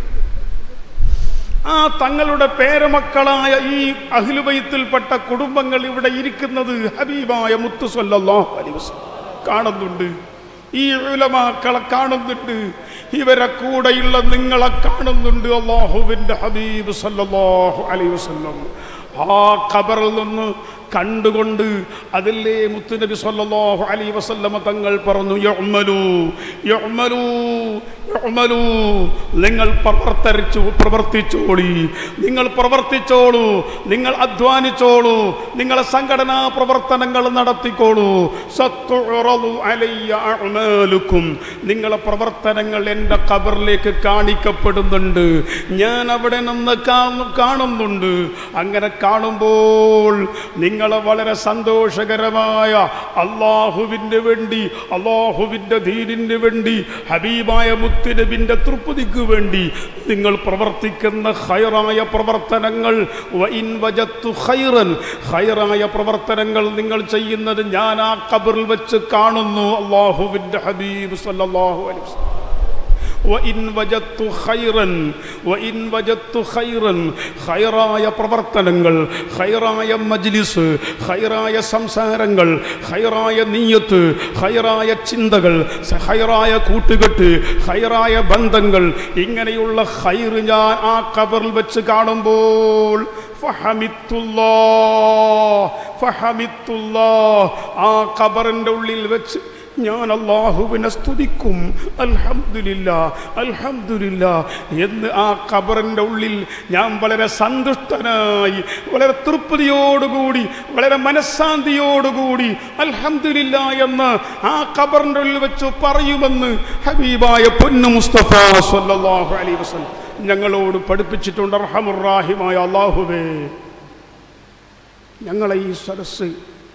ആ തങ്ങളുടെ പേരമക്കളായ ഈ അഖിലുബൈത്തിൽപ്പെട്ട കുടുംബങ്ങൾ ഇവിടെ ഇരിക്കുന്നത് ഹബീബായ മുത്തു സല്ലല്ലാഹു അലൈഹി വസല്ലം കാണുന്നുണ്ട് ഈ ഉലമാക്കളെ കാണുന്നുണ്ട് ഇവരെ കൂടെയുള്ള നിങ്ങളെ കാണുന്നുണ്ട് അള്ളാഹുവിൻ്റെ ഹബീബ് സല്ലല്ലാഹു അലൈഹി വസല്ലം ആ ഖബറിൽ നിന്ന് കണ്ടുകൊണ്ട് അതില്ലേ മുത്തുനബി സല്ലല്ലാഹു അലൈഹി വസല്ലമ തങ്ങൾ പറഞ്ഞു യഅ്മലു യഅ്മലു യഅ്മലു നിങ്ങൾ പ്രവർത്തിച്ചു പ്രവർത്തിച്ചോളി നിങ്ങൾ പ്രവർത്തിച്ചോളൂ നിങ്ങൾ അധ്വാനിച്ചോളൂ നിങ്ങളെ സംഘടനാ പ്രവർത്തനങ്ങൾ നടത്തിക്കോളൂ സത്തുറളു അലയ്യ അഅ്മാലുക്കും നിങ്ങളെ പ്രവർത്തനങ്ങൾ എൻ്റെ ഖബറിലേക്ക് കാണിക്കപ്പെടുന്നുണ്ട് ഞാൻ അവിടെ നിന്ന് കാണു- കാണുന്നുണ്ട് അങ്ങനെ കാണുമ്പോൾ നിങ്ങളെ വളരെ സന്തോഷകരമായ അള്ളാഹുവിന് വേണ്ടി അള്ളാഹുവിൻ്റെ ധീരിന് വേണ്ടി ഹബീബായ മുത്തുനബിൻ്റെ തൃപ്തിക്ക് വേണ്ടി നിങ്ങൾ പ്രവർത്തിക്കുന്ന ഹൈറായ പ്രവർത്തനങ്ങൾ വഇൻ വജത്തു ഖൈറൻ ഹൈറായ പ്രവർത്തനങ്ങൾ നിങ്ങൾ ചെയ്യുന്നത് ഞാൻ ആ കബറിൽ വെച്ച് കാണുന്നു അള്ളാഹുവിൻ്റെ ഹബീബ് സല്ലല്ലാഹു അലൈഹി വസല്ലം വഇൻ വജത്തു ഖൈറൻ വഇൻ വജത്തു ഖൈറൻ ഖൈറായ പ്രവർത്തനങ്ങൾ ഖൈറായ മജ്ലിസ് ഖൈറായ സംസാരങ്ങൾ ഖൈറായ നീയത്ത് ഖൈറായ ചിന്തകൾ സ- ഖൈറായ കൂട്ടുകെട്ട് ഖൈറായ ബന്ധങ്ങൾ ഇങ്ങനെയുള്ള ഖൈറ് ഞാൻ ആ കബറിൽ വെച്ച് കാണുമ്പോൾ ഫഹമിത്തുല്ലാ ഫഹമിത്തുല്ലാ ആ കബറിൻ്റെ ഉള്ളിൽ വെച്ച് ഞാൻ അള്ളാഹുവിനെ സ്തുതിക്കും അൽഹംദുലില്ല അൽഹംദുലില്ല എന്ന് ആ ഖബറിൻ്റെ ഉള്ളിൽ ഞാൻ വളരെ സന്തുഷ്ടനായി വളരെ തൃപ്തിയോടുകൂടി വളരെ മനഃശാന്തിയോടുകൂടി അൽഹംദുലില്ല എന്ന് ആ ഖബറിൻ്റെ ഉള്ളിൽ വെച്ച് പറയുമെന്ന് ഹബീബായ പൊന്നു മുസ്തഫ സല്ലല്ലാഹു അലൈഹി വസല്ലം ഞങ്ങളോട് പഠിപ്പിച്ചിട്ടുണ്ട് റഹമുറാഹിമായ അള്ളാഹുവേ ഞങ്ങളെ ഈ സരസ്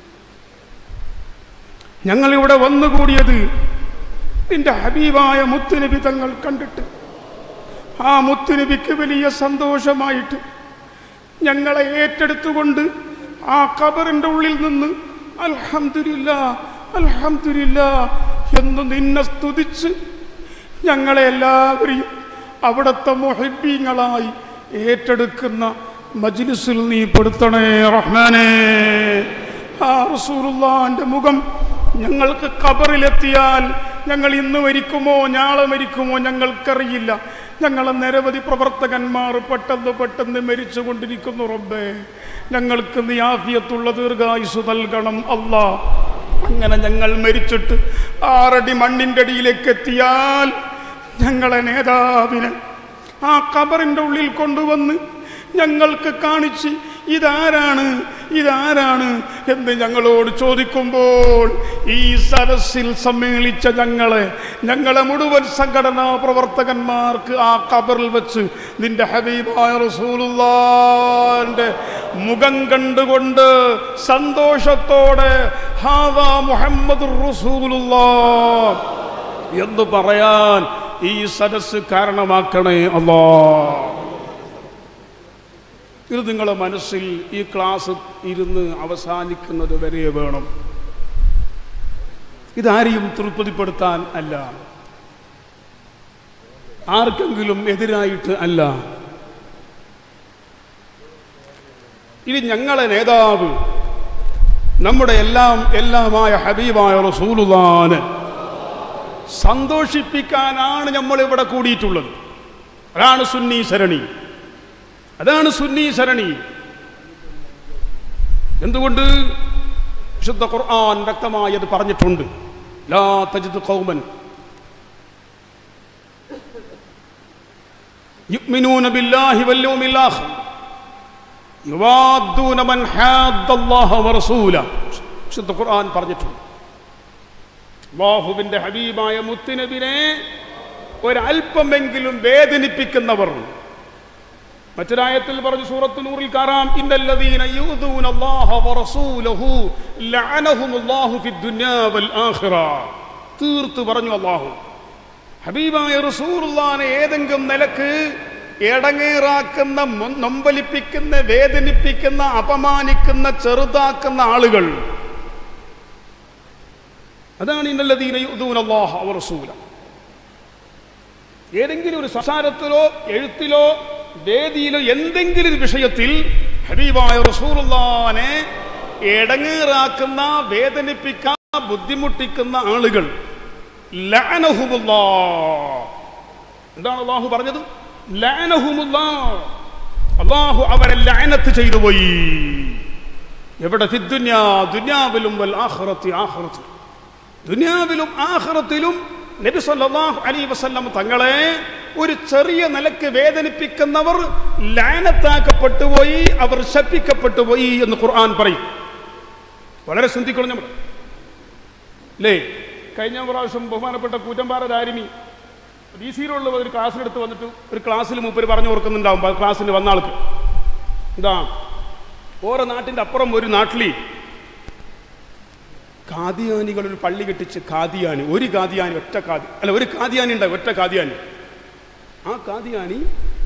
ഞങ്ങളിവിടെ വന്നുകൂടിയത് നിന്റെ ഹബീബായ മുത്തുനബി തങ്ങൾ കണ്ടിട്ട് ആ മുത്തുനബിക്ക് വലിയ സന്തോഷമായിട്ട് ഞങ്ങളെ ഏറ്റെടുത്തുകൊണ്ട് ആ കബറിൻ്റെ ഉള്ളിൽ നിന്ന് അൽഹംദുലില്ല അൽഹംദുലില്ല എന്ന് നിന്നെ സ്തുതിച്ച് ഞങ്ങളെ എല്ലാവരെയും അവിടുത്തെ മൊഹിബീങ്ങളായി ഏറ്റെടുക്കുന്ന മജ്ലിസിൽ നീ പെടുത്തണേ റഹ്മാനേ ആ റസൂലുള്ളാന്റെ മുഖം ഞങ്ങൾക്ക് ഖബറിലെത്തിയാൽ ഞങ്ങൾ ഇന്ന് മരിക്കുമോ നാളെ മരിക്കുമോ ഞങ്ങൾക്കറിയില്ല ഞങ്ങളെ നിരവധി പ്രവർത്തകന്മാർ പെട്ടെന്ന് പെട്ടെന്ന് മരിച്ചുകൊണ്ടിരിക്കുന്നു റബ്ബേ ഞങ്ങൾക്ക് നീ ആഫിയത്തുള്ള ദീർഘായുസ് നൽകണം അല്ലാ അങ്ങനെ ഞങ്ങൾ മരിച്ചിട്ട് ആറടി മണ്ണിൻ്റെ അടിയിലേക്ക് എത്തിയാൽ ഞങ്ങളെ നേതാവിനെ ആ കബറിൻ്റെ ഉള്ളിൽ കൊണ്ടുവന്ന് ഞങ്ങൾക്ക് കാണിച്ച് ഇതാരാണ് ഇതാരാണ് എന്ന് ഞങ്ങളോട് ചോദിക്കുമ്പോൾ ഈ സരസിൽ സമ്മേളിച്ച ഞങ്ങളെ ഞങ്ങളെ മുഴുവൻ സംഘടനാ പ്രവർത്തകന്മാർക്ക് ആ കബറിൽ വെച്ച് നിന്റെ ഹബീബായ റസൂലുള്ളാന്റെ മുഖം കണ്ടുകൊണ്ട് സന്തോഷത്തോടെ ഹാദാ മുഹമ്മദ് റസൂലുള്ളാ എന്ന് പറയാൻ ഈ സദസ് കാരണമാക്കണേ അല്ലാ ഇത് നിങ്ങളുടെ മനസ്സിൽ ഈ ക്ലാസ് ഇരുന്ന് അവസാനിക്കുന്നത് വരെ വേണം ഇതാരെയും തൃപ്തിപ്പെടുത്താൻ അല്ല ആർക്കെങ്കിലും എതിരായിട്ട് അല്ല ഇത് ഞങ്ങളെ നേതാവ് നമ്മുടെ എല്ലാം എല്ലാമായ ഹബീബായ റസൂലുള്ളാന് സന്തോഷിപ്പിക്കാനാണ് നമ്മൾ ഇവിടെ കൂടിയിട്ടുള്ളത് അതാണ് സുന്നി സരണി അതാണ് സുന്നി സരണി എന്തുകൊണ്ട് വിശുദ്ധ ഖുർആൻ വ്യക്തമായി അത് പറഞ്ഞിട്ടുണ്ട് ലാ തജിദ് ഖൗമൻ യുഅ്മിനൂന ബില്ലാഹി വൽ യൗമിൽ ആഖിർ യുവാദ്ദൂന മൻ ഹാദ്ദല്ലാഹ വറസൂല വിശുദ്ധ ഖുർആൻ പറഞ്ഞിട്ടുണ്ട് അല്ലാഹുവിന്റെ ഹബീബായ മുത്തുനബിനെ ഒരല്പമെങ്കിലും വേദനിപ്പിക്കുന്നവർ മറ്റൊരായത്തിൽ പറഞ്ഞു സൂറത്ത് നൂറിൽ കാണാം ഇന്നല്ലദീന യൂദൂന അല്ലാഹ വറസൂലഹു ലഅനഹുമുല്ലാഹു ഫിദ് ദുനിയാ വൽ ആഖിറ തീർത്ത് പറഞ്ഞു അല്ലാഹു ഹബീബായ റസൂലുള്ളാനെ ഏതെങ്കിലും നിലക്ക് എടങ്ങേറാക്കുന്ന മൊ- നൊമ്പലിപ്പിക്കുന്ന വേദനിപ്പിക്കുന്ന അപമാനിക്കുന്ന ചെറുതാക്കുന്ന ആളുകൾ അതാണ് ഇന്നല്ലദീന യൂദൂന അല്ലാഹ വറസൂല ഏതെങ്കിലും ഒരു സംസാരത്തിലോ എഴുത്തിലോ വേദിയിലോ എന്തെങ്കിലും ഒരു വിഷയത്തിൽ ഹബീബായ റസൂലുള്ളാനെ എടങ്ങേറാക്കുന്ന വേദനിപ്പിക്കാൻ ബുദ്ധിമുട്ടിക്കുന്ന ആളുകൾ ലഅനഹുമുല്ലാ എന്താണ് അള്ളാഹു പറഞ്ഞത് ലഅനഹുമുല്ലാ അള്ളാഹു അവരെ ലഅനത്ത് ചെയ്തു പോയി എവിടെ ഫിദ്ദുന്യാ ദുന്യാവിലും വൽ ആഖിറത്തി ആഖിറത്തി ദുനിയാവിലും ആഖിറത്തിലും നബി സല്ലല്ലാഹു അലൈഹി വസല്ലം തങ്ങളെ ഒരു ചെറിയ നിലക്ക് വേദനിപ്പിക്കുന്നവർ ലാനത്താക്കപ്പെട്ടു പോയി അവർ ശപ്പിക്കപ്പെട്ടു പോയി എന്ന് ഖുർആൻ പറയും വളരെ ശ്രദ്ധിക്കണം നമ്മൾ അല്ലേ കഴിഞ്ഞ പ്രാവശ്യം ബഹുമാനപ്പെട്ട കൂറ്റമ്പാറ ദാരിമി ഡി സിയിലുള്ള ഒരു ക്ലാസ്സിലെടുത്ത് വന്നിട്ട് ഒരു ക്ലാസ്സിൽ മൂപ്പര് പറഞ്ഞു ഓർക്കുന്നുണ്ടാവും ആ ക്ലാസ്സിന് വന്ന ആൾക്ക് എന്താ ഓരോ നാട്ടിൻ്റെ അപ്പുറം ഒരു നാട്ടിൽ കാദിയാനികൾ ഒരു പള്ളി കെട്ടിച്ച് കാദിയാനി ഒരു കാദിയാനി ഒറ്റ കാതി അല്ല ഒരു കാദിയാനി ഉണ്ടാവും ഒറ്റ കാദിയാനി ആ കാദിയാനി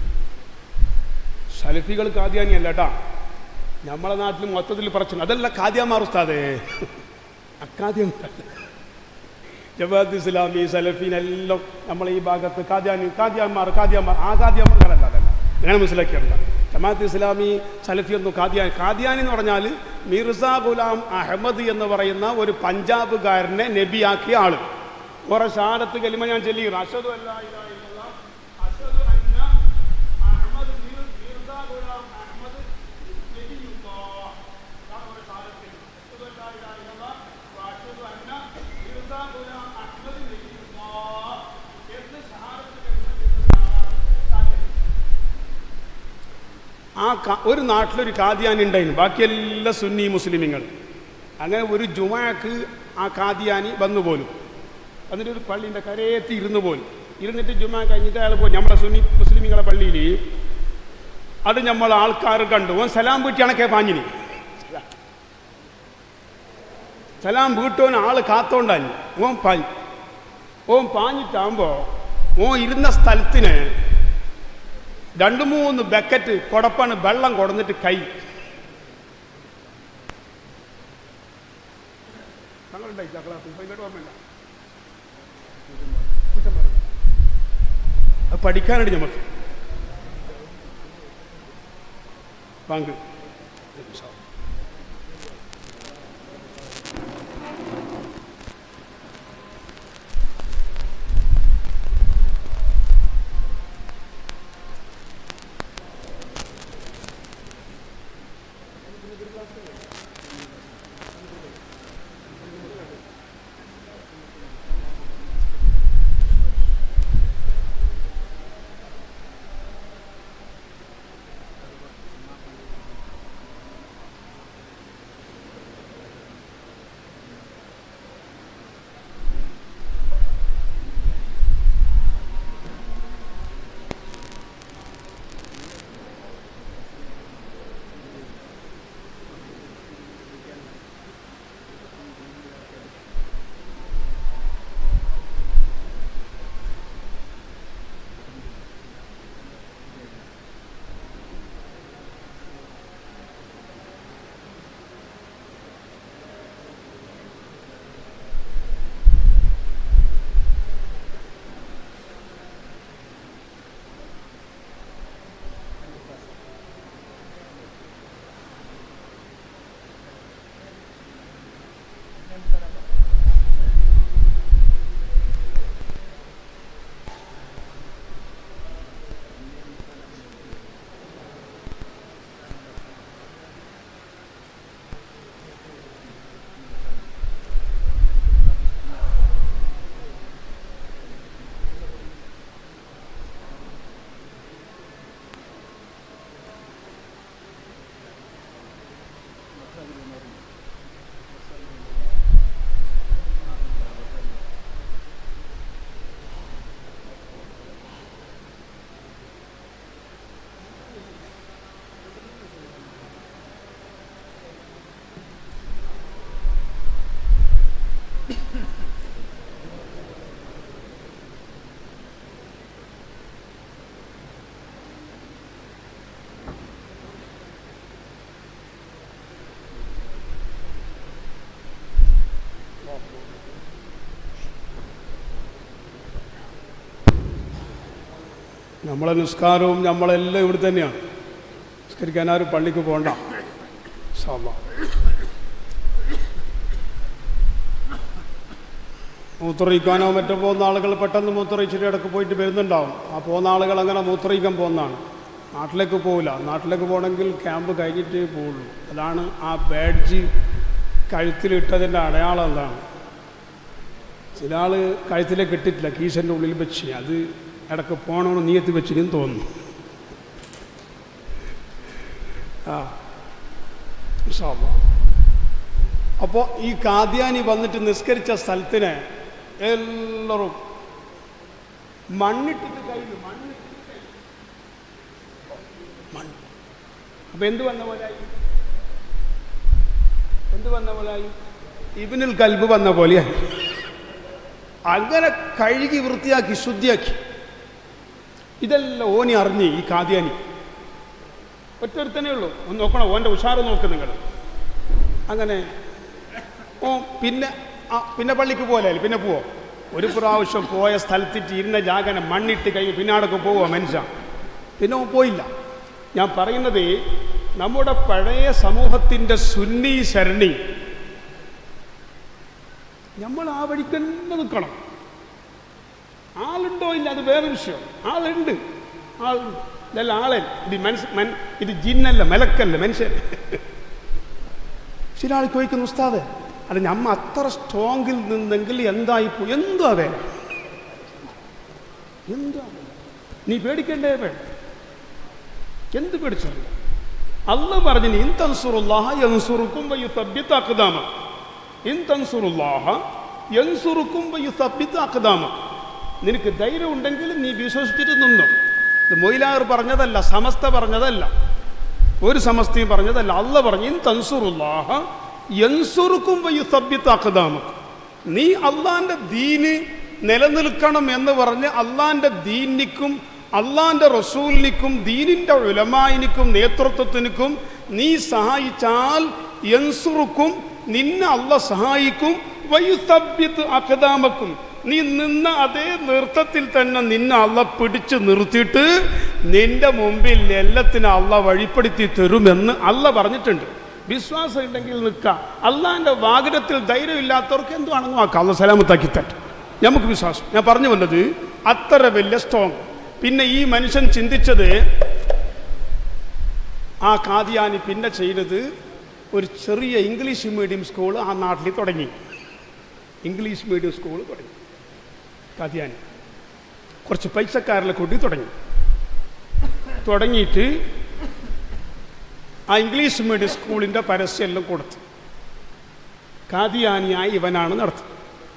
സലഫികൾ കാദിയാനി അല്ല കേട്ടാ നമ്മളെ നാട്ടിൽ മൊത്തത്തിൽ പറച്ചു അതല്ല കാദിയാമാർ ഉസ്താദേ അക്കാദ്യമല്ല ജവാദ് ഇസ്ലാമി സലഫീൻ എല്ലാം നമ്മളെ ഈ ഭാഗത്ത് കാദ്യാനി കാദ്യാന്മാർ കാദ്യാന്മാർ ആ കാദ്യാന്മാരല്ല അതല്ല അങ്ങനെ മനസ്സിലാക്കിയല്ല ജമാഅത്ത് ഇസ്ലാമി സലഫി ഒന്നും കാദ്യാനി കാദ്യാനി എന്ന് പറഞ്ഞാൽ മിർസ ഗുലാം അഹമ്മദ് എന്ന് പറയുന്ന ഒരു പഞ്ചാബുകാരനെ നബിയാക്കിയ ആള് കുറെ ഷാദത്ത് കലിമ ഞാൻ ചൊല്ലി അഷദു അല്ലാ ഇലാഹ ഇല്ലല്ലാഹ്, അഷ്ഹദു അന്ന അഹ്മദ് മിർ- മിർസ ഗുലാം അഹ്മദ് നബിയുല്ലാഹ്. ഇതാണ് ഒരു ഷഹാദത്ത് കലിമ. അഷ്ഹദു അല്ലാ ഇലാഹ ഇല്ലല്ലാഹ്, വഅഷ്ഹദു അന്ന മിർസ ഗുലാം അഹ്മദ് നബിയുല്ലാഹ് എന്ന് ഷഹാദത്ത് കലിമ ചൊല്ലുന്ന ആളാണ് കാദ്യാനി. ആ ക- ഒരു നാട്ടിലൊരു കാദിയാനി ഉണ്ടായിരുന്നു ബാക്കിയെല്ലാം സുന്നി മുസ്ലിമിങ്ങൾ അങ്ങനെ ഒരു ജുമാക്ക് ആ കാദിയാനി വന്നു പോലും എന്നിട്ട് ഒരു പള്ളീൻ്റെ കരയത്തി ഇരുന്നു പോലും ഇരുന്നിട്ട് ജുമാ കഴിഞ്ഞിട്ട് അയാൾ പോയി നമ്മളെ സുന്നി മുസ്ലിമിങ്ങളെ പള്ളിയിൽ അത് നമ്മൾ ആൾക്കാർ കണ്ടു ഓൻ സലാം വീട്ടിയാണൊക്കെ പാഞ്ഞിനി സലാം വീട്ടോൻ ആള് കാത്തോണ്ടാഞ്ഞു ഓൻ പാഞ്ഞു ഓൻ പാഞ്ഞിട്ടാകുമ്പോൾ ഓൻ ഇരുന്ന സ്ഥലത്തിന് രണ്ട് മൂന്ന് ബക്കറ്റ് കൊടപ്പാണ് വെള്ളം കൊടന്നിട്ട് കൈ താങ്കളുണ്ടായി ക്ലാസ് ഇങ്ങോട്ട് ഓർമ്മയില്ല കുറ്റം പറഞ്ഞു. അത് പഠിക്കാനുണ്ട് നമുക്ക് പങ്ക് നമ്മളെ നിസ്കാരവും നമ്മളെല്ലാം ഇവിടെ തന്നെയാണ് നിസ്കരിക്കാൻ ആരും പള്ളിക്ക് പോകണ്ട സാമാ മൂത്രയിക്കാനോ മറ്റോ പോകുന്ന ആളുകൾ പെട്ടെന്ന് മൂത്രയിച്ചിട്ട് ഇടയ്ക്ക് പോയിട്ട് വരുന്നുണ്ടാവും ആ പോകുന്ന ആളുകൾ അങ്ങനെ മൂത്രയിക്കാൻ പോകുന്നതാണ് നാട്ടിലേക്ക് പോവില്ല നാട്ടിലേക്ക് പോകണമെങ്കിൽ ക്യാമ്പ് കഴിഞ്ഞിട്ടേ പോവുള്ളൂ അതാണ് ആ ബാഡ്ജ് കഴുത്തിലിട്ടതിൻ്റെ അടയാളം എന്താണ് ചില ആൾ കഴുത്തിലേക്ക് ഇട്ടിട്ടില്ല കീശൻ്റെ ഉള്ളിൽ വെച്ച് അത് ഇടയ്ക്ക് പോകണമെന്ന് നീയത്ത് വെച്ചിനും തോന്നുന്നു ആ അപ്പോൾ ഈ കാദ്യാനി വന്നിട്ട് നിസ്കരിച്ച സ്ഥലത്തിന് എല്ലാവരും മണ്ണിട്ടിട്ട് കയ്യിൽ മണ്ണിട്ടിട്ട് കയ്യിൽ. മണ്ണ് അപ്പൊ എന്ത് വന്ന പോലായി എന്ത് വന്ന പോലായി ഇബിനുൽ കൽബ് വന്ന പോലെയായി അങ്ങനെ കഴുകി വൃത്തിയാക്കി ശുദ്ധിയാക്കി ഇതെല്ലാം ഓനി അറിഞ്ഞ് ഈ കാദ്യാനി ഒറ്റൊരുത്തനേ ഉള്ളൂ ഒന്ന് നോക്കണം ഓൻ്റെ ഉഷാറ് നോക്ക് നിങ്ങൾ അങ്ങനെ ഓ പിന്നെ ആ പിന്നെ പള്ളിക്ക് പോലെ പിന്നെ പോവോ ഒരു പ്രാവശ്യം പോയ സ്ഥലത്തിട്ട് ഇരുന്ന ജാഗന മണ്ണിട്ട് കൈ പിന്നാടൊക്കെ പോവോ മനുഷ്യ പിന്നെ ഓൻ പോയില്ല ഞാൻ പറയുന്നത് നമ്മുടെ പഴയ സമൂഹത്തിൻ്റെ സുന്നി ശരണി നമ്മൾ ആ വഴിക്ക് തന്നെ നിൽക്കണം ആളുണ്ടോ ഇല്ല അത് വേറെ വിഷയം ആളുണ്ട് ആൾ ഇതല്ല ആളൻ ഇത് മനസ് മൻ ഇത് ജിന്നല്ല മലക്കല്ല മനുഷ്യൻ ചില ആൾ ചോദിക്കുന്നു ഉസ്താദ് അല്ല നമ്മ അത്ര സ്ട്രോങ്ങിൽ നിന്നെങ്കിൽ എന്തായിപ്പോ എന്തുവാ വേല എന്താ വേല? നീ പേടിക്കണ്ടേ വേണ്ട എന്ത് പേടിച്ചല്ല അല്ല പറഞ്ഞു ഇൻ തൻസുറുല്ലാഹ യൻസുറുക്കും വയുസബ്ബിത്ത് അഖ്ദാമ ഇൻ തൻസുറുല്ലാഹ യൻസുറുക്കും വയുസബ്ബിത്ത് അഖ്ദാമ നിനക്ക് ധൈര്യം ഉണ്ടെങ്കിൽ നീ വിശ്വസിച്ചിട്ട് നിന്നു ഇത് മൊയിലാർ പറഞ്ഞതല്ല സമസ്ത പറഞ്ഞതല്ല ഒരു സമസ്തയും പറഞ്ഞതല്ല അല്ല പറഞ്ഞു ഇൻ തൻസുറുല്ലാഹ യൻസുറുക്കും വയുസബ്ബിത്ത് അഖ്ദാമ നീ അള്ളാന്റെ ദീന് നിലനിൽക്കണം എന്ന് പറഞ്ഞ് അള്ളാന്റെ ദീനിക്കും അള്ളാന്റെ റസൂലിനിക്കും ദീനിന്റെ ഉലമായിനിക്കും നേതൃത്വത്തിനും നീ സഹായിച്ചാൽ യൻസുറുക്കും നിന്നെ അല്ല സഹായിക്കും വയുസബ്യത്ത് അഖദാമക്കും നീ നിന്ന അതേ നൃത്തത്തിൽ തന്നെ നിന്നെ അല്ല പിടിച്ചു നിർത്തിയിട്ട് നിന്റെ മുമ്പിൽ എല്ലാത്തിനും അല്ല വഴിപ്പെടുത്തി തരുമെന്ന് അല്ല പറഞ്ഞിട്ടുണ്ട് വിശ്വാസം ഉണ്ടെങ്കിൽ നിൽക്കുക അള്ളാന്റെ വാഹനത്തിൽ ധൈര്യമില്ലാത്തവർക്ക് എന്തുവാണെന്നും ആക്കാം അല്ല സലാമത്താക്കി തട്ടും നമുക്ക് വിശ്വാസം ഞാൻ പറഞ്ഞു വന്നത് അത്ര വലിയ സ്ട്രോങ് പിന്നെ ഈ മനുഷ്യൻ ചിന്തിച്ചത് ആ കാദിയാനി പിന്നെ ചെയ്തത് ഒരു ചെറിയ ഇംഗ്ലീഷ് മീഡിയം സ്കൂൾ ആ നാട്ടിൽ തുടങ്ങി ഇംഗ്ലീഷ് മീഡിയം സ്കൂൾ തുടങ്ങി കാദിയാനി കുറച്ച് പൈസക്കാരിലെ കൂട്ടി തുടങ്ങി തുടങ്ങിയിട്ട് ആ ഇംഗ്ലീഷ് മീഡിയം സ്കൂളിൻ്റെ പരസ്യമെല്ലാം കൊടുത്തു കാദിയാനിയായി ഇവനാണ് നടത്തുന്നത്